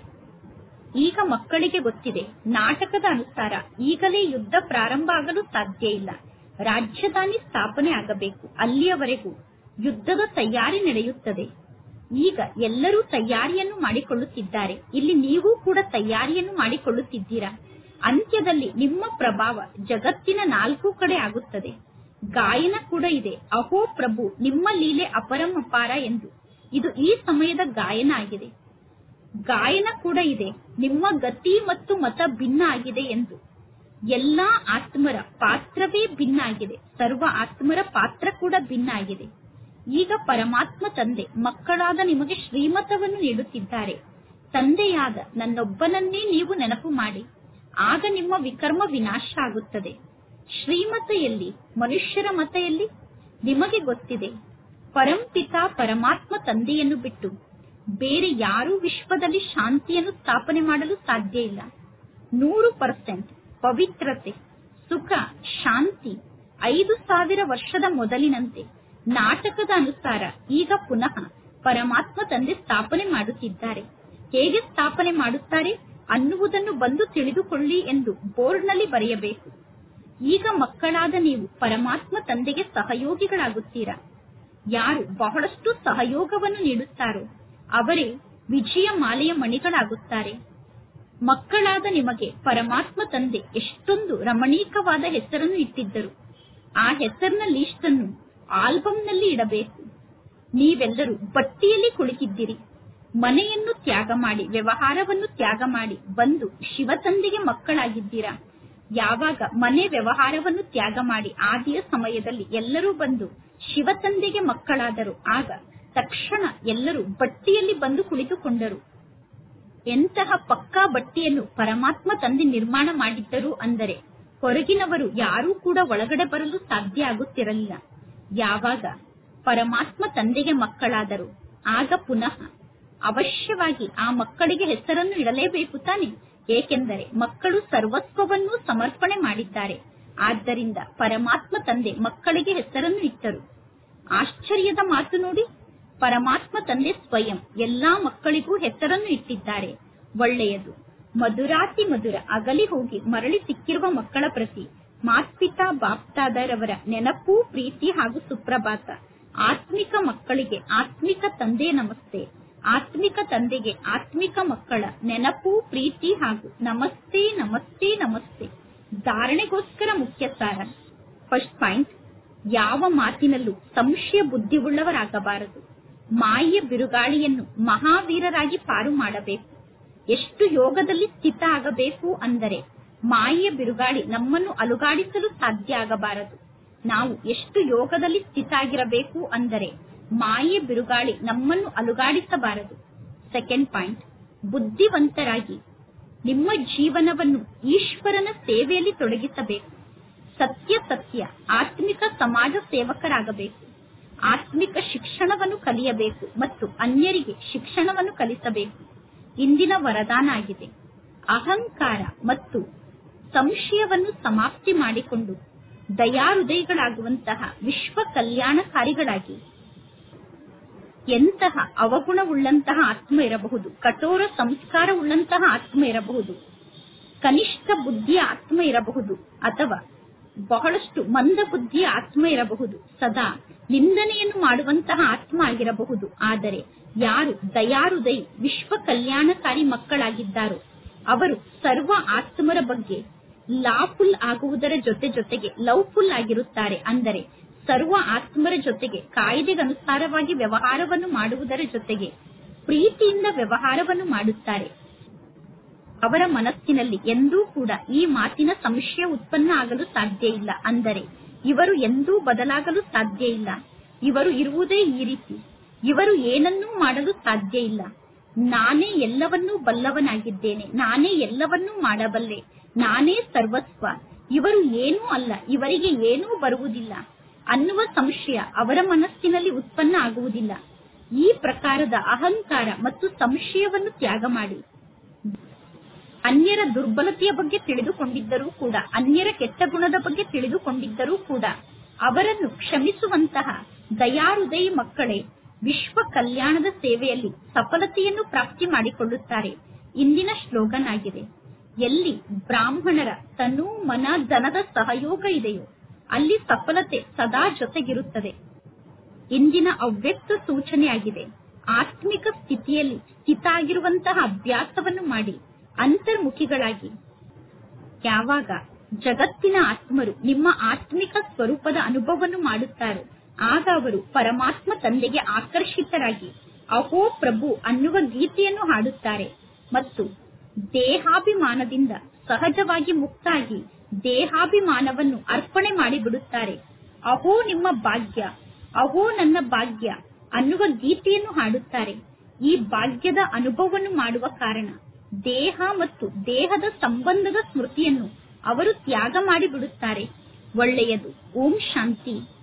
Speaker 1: ಈಗ ಮಕ್ಕಳಿಗೆ ಗೊತ್ತಿದೆ ನಾಟಕದ ಅನುಸಾರ ಈಗಲೇ ಯುದ್ಧ ಪ್ರಾರಂಭ ಆಗಲು ಸಾಧ್ಯ ಇಲ್ಲ ರಾಜಧಾನಿ ಸ್ಥಾಪನೆ ಆಗಬೇಕು ಅಲ್ಲಿಯವರೆಗೂ ಯುದ್ಧದ ತಯಾರಿ ನಡೆಯುತ್ತದೆ ಈಗ ಎಲ್ಲರೂ ತಯಾರಿಯನ್ನು ಮಾಡಿಕೊಳ್ಳುತ್ತಿದ್ದಾರೆ ಇಲ್ಲಿ ನೀವು ಕೂಡ ತಯಾರಿಯನ್ನು ಮಾಡಿಕೊಳ್ಳುತ್ತಿದ್ದೀರಾ ಅಂತ್ಯದಲ್ಲಿ ನಿಮ್ಮ ಪ್ರಭಾವ ಜಗತ್ತಿನ ನಾಲ್ಕು ಕಡೆ ಆಗುತ್ತದೆ ಗಾಯನ ಕೂಡ ಇದೆ ಅಹೋ ಪ್ರಭು ನಿಮ್ಮ ಲೀಲೆ ಅಪರಮಪಾರ ಎಂದು ಇದು ಈ ಸಮಯದ ಗಾಯನ ಆಗಿದೆ ಗಾಯನ ಕೂಡ ಇದೆ ನಿಮ್ಮ ಗತಿ ಮತ್ತು ಮತ ಭಿನ್ನ ಆಗಿದೆ ಎಂದು ಎಲ್ಲಾ ಆತ್ಮರ ಪಾತ್ರವೇ ಭಿನ್ನ ಆಗಿದೆ ಸರ್ವ ಆತ್ಮರ ಪಾತ್ರ ಕೂಡ ಭಿನ್ನ ಆಗಿದೆ ಈಗ ಪರಮಾತ್ಮ ತಂದೆ ಮಕ್ಕಳಾದ ನಿಮಗೆ ಶ್ರೀಮತವನ್ನು ನೀಡುತ್ತಿದ್ದಾರೆ ತಂದೆಯಾದ ನನ್ನೊಬ್ಬನನ್ನೇ ನೀವು ನೆನಪು ಮಾಡಿ ಆಗ ನಿಮ್ಮ ವಿಕರ್ಮ ವಿನಾಶ ಆಗುತ್ತದೆ ಶ್ರೀಮತ ಎಲ್ಲಿ ಮನುಷ್ಯರ ಮತ ಎಲ್ಲಿ ನಿಮಗೆ ಗೊತ್ತಿದೆ ಪರಂಪಿತ ಪರಮಾತ್ಮ ತಂದೆಯನ್ನು ಬಿಟ್ಟು ಬೇರೆ ಯಾರೂ ವಿಶ್ವದಲ್ಲಿ ಶಾಂತಿಯನ್ನು ಸ್ಥಾಪನೆ ಮಾಡಲು ಸಾಧ್ಯ ಇಲ್ಲ ನೂರು ಪರ್ಸೆಂಟ್ ಪವಿತ್ರತೆ ಸುಖ ಶಾಂತಿ ಐದು ಸಾವಿರ ವರ್ಷದ ಮೊದಲಿನಂತೆ ನಾಟಕದ ಅನುಸಾರ ಈಗ ಪುನಃ ಪರಮಾತ್ಮ ತಂದೆ ಸ್ಥಾಪನೆ ಮಾಡುತ್ತಿದ್ದಾರೆ ಹೇಗೆ ಸ್ಥಾಪನೆ ಮಾಡುತ್ತಾರೆ ಅನ್ನುವುದನ್ನು ಬಂದು ತಿಳಿದುಕೊಳ್ಳಿ ಎಂದು ಬೋರ್ಡ್ನಲ್ಲಿ ಬರೆಯಬೇಕು ಈಗ ಮಕ್ಕಳಾದ ನೀವು ಪರಮಾತ್ಮ ತಂದೆಗೆ ಸಹಯೋಗಿಗಳಾಗುತ್ತೀರಾ ಯಾರು ಬಹಳಷ್ಟು ಸಹಯೋಗವನ್ನು ನೀಡುತ್ತಾರೋ ಅವರೇ ವಿಜಯ ಮಾಲೆಯ ಮಣಿಗಳಾಗುತ್ತಾರೆ ಮಕ್ಕಳಾದ ನಿಮಗೆ ಪರಮಾತ್ಮ ತಂದೆ ಎಷ್ಟೊಂದು ರಮಣೀಕವಾದ ಹೆಸರನ್ನು ಇಟ್ಟಿದ್ದರು ಆ ಹೆಸರಿನ ಲೀಸ್ಟ್ ಅನ್ನು ಆಲ್ಬಂನಲ್ಲಿ ಇಡಬೇಕು ನೀವೆಲ್ಲರೂ ಬಟ್ಟಿಯಲ್ಲಿ ಕುಳಿತಿದ್ದೀರಿ ಮನೆಯನ್ನು ತ್ಯಾಗ ಮಾಡಿ ವ್ಯವಹಾರವನ್ನು ತ್ಯಾಗ ಮಾಡಿ ಬಂದು ಶಿವತಂದೆಗೆ ಮಕ್ಕಳಾಗಿದ್ದೀರಾ ಯಾವಾಗ ಮನೆ ವ್ಯವಹಾರವನ್ನು ತ್ಯಾಗ ಮಾಡಿ ಆದಿಯ ಸಮಯದಲ್ಲಿ ಎಲ್ಲರೂ ಬಂದು ಶಿವತಂದೆಗೆ ಮಕ್ಕಳಾದರು ಆಗ ತಕ್ಷಣ ಎಲ್ಲರೂ ಬಟ್ಟಿಯಲ್ಲಿ ಬಂದು ಕುಳಿತುಕೊಂಡರು ಎಂತಹ ಪಕ್ಕಾ ಬಟ್ಟಿಯನ್ನು ಪರಮಾತ್ಮ ತಂದೆ ನಿರ್ಮಾಣ ಮಾಡಿದ್ದರು ಅಂದರೆ ಹೊರಗಿನವರು ಯಾರೂ ಕೂಡ ಒಳಗಡೆ ಬರಲು ಸಾಧ್ಯ ಆಗುತ್ತಿರಲಿಲ್ಲ ಯಾವಾಗ ಪರಮಾತ್ಮ ತಂದೆಗೆ ಮಕ್ಕಳಾದರು ಆಗ ಪುನಃ ಅವಶ್ಯವಾಗಿ ಆ ಮಕ್ಕಳಿಗೆ ಹೆಸರನ್ನು ಇಡಲೇಬೇಕು ತಾನೆ ಏಕೆಂದರೆ ಮಕ್ಕಳು ಸರ್ವಸ್ವವನ್ನು ಸಮರ್ಪಣೆ ಮಾಡಿದ್ದಾರೆ ಆದ್ದರಿಂದ ಪರಮಾತ್ಮ ತಂದೆ ಮಕ್ಕಳಿಗೆ ಹೆಸರನ್ನು ಇಟ್ಟರು ಆಶ್ಚರ್ಯದ ಮಾತು ನೋಡಿ ಪರಮಾತ್ಮ ತಂದೆ ಸ್ವಯಂ ಎಲ್ಲಾ ಮಕ್ಕಳಿಗೂ ಹೆಸರನ್ನು ಇಟ್ಟಿದ್ದಾರೆ ಒಳ್ಳೆಯದು ಮಧುರಾತಿ ಮಧುರ ಅಗಲಿ ಹೋಗಿ ಮರಳಿ ಸಿಕ್ಕಿರುವ ಮಕ್ಕಳ ಪ್ರತಿ ಮಾತ್ಪಿತಾ ಬಾಪ್ತಾದರವರ ನೆನಪು ಪ್ರೀತಿ ಹಾಗೂ ಸುಪ್ರಭಾತ ಆತ್ಮಿಕ ಮಕ್ಕಳಿಗೆ ಆತ್ಮಿಕ ತಂದೆ ನಮಸ್ತೆ ಆತ್ಮಿಕ ತಂದೆಗೆ ಆತ್ಮಿಕ ಮಕ್ಕಳ ನೆನಪು ಪ್ರೀತಿ ಹಾಗೂ ನಮಸ್ತೆ ನಮಸ್ತೆ ನಮಸ್ತೆ ಧಾರಣೆಗೋಸ್ಕರ ಮುಖ್ಯ ಸಾರ ಫಸ್ಟ್ ಪಾಯಿಂಟ್ ಯಾವ ಮಾತಿನಲ್ಲೂ ಸಂಶಯ ಬುದ್ಧಿವುಳ್ಳವರಾಗಬಾರದು ಮಾಯೆಯ ಬಿರುಗಾಳಿಯನ್ನು ಮಹಾವೀರರಾಗಿ ಪಾರು ಮಾಡಬೇಕು ಎಷ್ಟು ಯೋಗದಲ್ಲಿ ಸ್ಥಿತ ಆಗಬೇಕು ಅಂದರೆ ಮಾಯೆಯ ಬಿರುಗಾಳಿ ನಮ್ಮನ್ನು ಅಲುಗಾಡಿಸಲು ಸಾಧ್ಯ ಆಗಬಾರದು ನಾವು ಎಷ್ಟು ಯೋಗದಲ್ಲಿ ಸ್ಥಿತ ಆಗಿರಬೇಕು ಅಂದರೆ ಮಾಯೆಯ ಬಿರುಗಾಳಿ ನಮ್ಮನ್ನು ಅಲುಗಾಡಿಸಬಾರದು ಸೆಕೆಂಡ್ ಪಾಯಿಂಟ್ ಬುದ್ಧಿವಂತರಾಗಿ ನಿಮ್ಮ ಜೀವನವನ್ನು ಈಶ್ವರನ ಸೇವೆಯಲ್ಲಿ ತೊಡಗಿಸಬೇಕು ಸತ್ಯ ಸತ್ಯ ಆತ್ಮಿಕ ಸಮಾಜ ಸೇವಕರಾಗಬೇಕು ಆತ್ಮಿಕ ಶಿಕ್ಷಣವನ್ನು ಕಲಿಯಬೇಕು ಮತ್ತು ಅನ್ಯರಿಗೆ ಶಿಕ್ಷಣವನ್ನು ಕಲಿಸಬೇಕು ಇಂದಿನ ವರದಾನ ಆಗಿದೆ ಅಹಂಕಾರ ಮತ್ತು ಸಂಶಯವನ್ನು ಸಮಾಪ್ತಿ ಮಾಡಿಕೊಂಡು ದಯಾಹೃದಯಗಳಾಗುವಂತಹ ವಿಶ್ವ ಕಲ್ಯಾಣಕಾರಿಗಳಾಗಿ ಎಂತಹ ಅವಗುಣವುಳ್ಳಂತಹ ಆತ್ಮ ಇರಬಹುದು ಕಠೋರ ಸಂಸ್ಕಾರವುಳ್ಳಂತಹ ಆತ್ಮ ಇರಬಹುದು ಕನಿಷ್ಠ ಬುದ್ಧಿಯ ಆತ್ಮ ಇರಬಹುದು ಅಥವಾ ಬಹಳಷ್ಟು ಮಂದ ಬುದ್ಧಿಯ ಆತ್ಮ ಇರಬಹುದು ಸದಾ ನಿಂದನೆಯನ್ನು ಮಾಡುವಂತಹ ಆತ್ಮ ಆಗಿರಬಹುದು ಆದರೆ ಯಾರು ದಯಾರುದಯಿ ವಿಶ್ವ ಕಲ್ಯಾಣಕಾರಿ ಮಕ್ಕಳಾಗಿದ್ದಾರೋ ಅವರು ಸರ್ವ ಆತ್ಮರ ಬಗ್ಗೆ ಲಾಫುಲ್ ಆಗುವುದರ ಜೊತೆ ಜೊತೆಗೆ ಲವ್ಫುಲ್ ಆಗಿರುತ್ತಾರೆ ಅಂದರೆ ಸರ್ವ ಆತ್ಮರ ಜೊತೆಗೆ ಕಾಯ್ದೆಗನುಸಾರವಾಗಿ ವ್ಯವಹಾರವನ್ನು ಮಾಡುವುದರ ಜೊತೆಗೆ ಪ್ರೀತಿಯಿಂದ ವ್ಯವಹಾರವನ್ನು ಮಾಡುತ್ತಾರೆ ಅವರ ಮನಸ್ಸಿನಲ್ಲಿ ಎಂದೂ ಕೂಡ ಈ ಮಾತಿನ ಸಂಶಯ ಉತ್ಪನ್ನ ಆಗಲು ಸಾಧ್ಯ ಇಲ್ಲ ಅಂದರೆ ಇವರು ಎಂದೂ ಬದಲಾಗಲು ಸಾಧ್ಯ ಇಲ್ಲ ಇವರು ಇರುವುದೇ ಈ ರೀತಿ ಇವರು ಏನನ್ನೂ ಮಾಡಲು ಸಾಧ್ಯ ಇಲ್ಲ ನಾನೇ ಎಲ್ಲವನ್ನೂ ಬಲ್ಲವನಾಗಿದ್ದೇನೆ ನಾನೇ ಎಲ್ಲವನ್ನೂ ಮಾಡಬಲ್ಲೆ ನಾನೇ ಸರ್ವಸ್ವ ಇವರು ಏನೂ ಅಲ್ಲ ಇವರಿಗೆ ಏನೂ ಬರುವುದಿಲ್ಲ ಅನ್ನುವ ಸಂಶಯ ಅವರ ಮನಸ್ಸಿನಲ್ಲಿ ಉತ್ಪನ್ನ ಆಗುವುದಿಲ್ಲ ಈ ಪ್ರಕಾರದ ಅಹಂಕಾರ ಮತ್ತು ಸಂಶಯವನ್ನು ತ್ಯಾಗ ಮಾಡಿ ಅನ್ಯರ ದುರ್ಬಲತೆಯ ಬಗ್ಗೆ ತಿಳಿದುಕೊಂಡಿದ್ದರೂ ಕೂಡ ಅನ್ಯರ ಕೆಟ್ಟ ಗುಣದ ಬಗ್ಗೆ ತಿಳಿದುಕೊಂಡಿದ್ದರೂ ಕೂಡ ಅವರನ್ನು ಕ್ಷಮಿಸುವಂತಹ ದಯಾಹೃದಯಿ ಮಕ್ಕಳೇ ವಿಶ್ವ ಕಲ್ಯಾಣದ ಸೇವೆಯಲ್ಲಿ ಸಫಲತೆಯನ್ನು ಪ್ರಾಪ್ತಿ ಮಾಡಿಕೊಳ್ಳುತ್ತಾರೆ ಇಂದಿನ ಶ್ಲೋಗನ್ ಆಗಿದೆ ಎಲ್ಲಿ ಬ್ರಾಹ್ಮಣರ ತನು ಮನ ಧನದ ಸಹಯೋಗ ಇದೆಯೋ ಅಲ್ಲಿ ಸಫಲತೆ ಸದಾ ಜೊತೆಗಿರುತ್ತದೆ ಇಂದಿನ ಅವ್ಯಕ್ತ ಸೂಚನೆಯಾಗಿದೆ ಆತ್ಮಿಕ ಸ್ಥಿತಿಯಲ್ಲಿ ಸ್ಥಿತ ಆಗಿರುವಂತಹ ಅಭ್ಯಾಸವನ್ನು ಮಾಡಿ ಅಂತರ್ಮುಖಿಗಳಾಗಿ ಯಾವಾಗ ಜಗತ್ತಿನ ಆತ್ಮರು ನಿಮ್ಮ ಆತ್ಮಿಕ ಸ್ವರೂಪದ ಅನುಭವವನ್ನು ಮಾಡುತ್ತಾರೋ ಆಗ ಅವರು ಪರಮಾತ್ಮ ತಂದೆಗೆ ಆಕರ್ಷಿತರಾಗಿ ಅಹೋ ಪ್ರಭು ಅನ್ನುವ ಗೀತೆಯನ್ನು ಹಾಡುತ್ತಾರೆ ಮತ್ತು ದೇಹಾಭಿಮಾನದಿಂದ ಸಹಜವಾಗಿ ಮುಕ್ತಾಗಿ ದೇಹಾಭಿಮಾನವನ್ನು ಅರ್ಪಣೆ ಮಾಡಿಬಿಡುತ್ತಾರೆ ಅಹೋ ನಿಮ್ಮ ಭಾಗ್ಯ ಅಹೋ ನನ್ನ ಭಾಗ್ಯ ಅನ್ನುವ ಗೀತೆಯನ್ನು ಹಾಡುತ್ತಾರೆ ಈ ಭಾಗ್ಯದ ಅನುಭವವನ್ನು ಮಾಡುವ ಕಾರಣ ದೇಹ ಮತ್ತು ದೇಹದ ಸಂಬಂಧದ ಸ್ಮೃತಿಯನ್ನು ಅವರು ತ್ಯಾಗ ಮಾಡಿಬಿಡುತ್ತಾರೆ ಒಳ್ಳೆಯದು ಓಂ ಶಾಂತಿ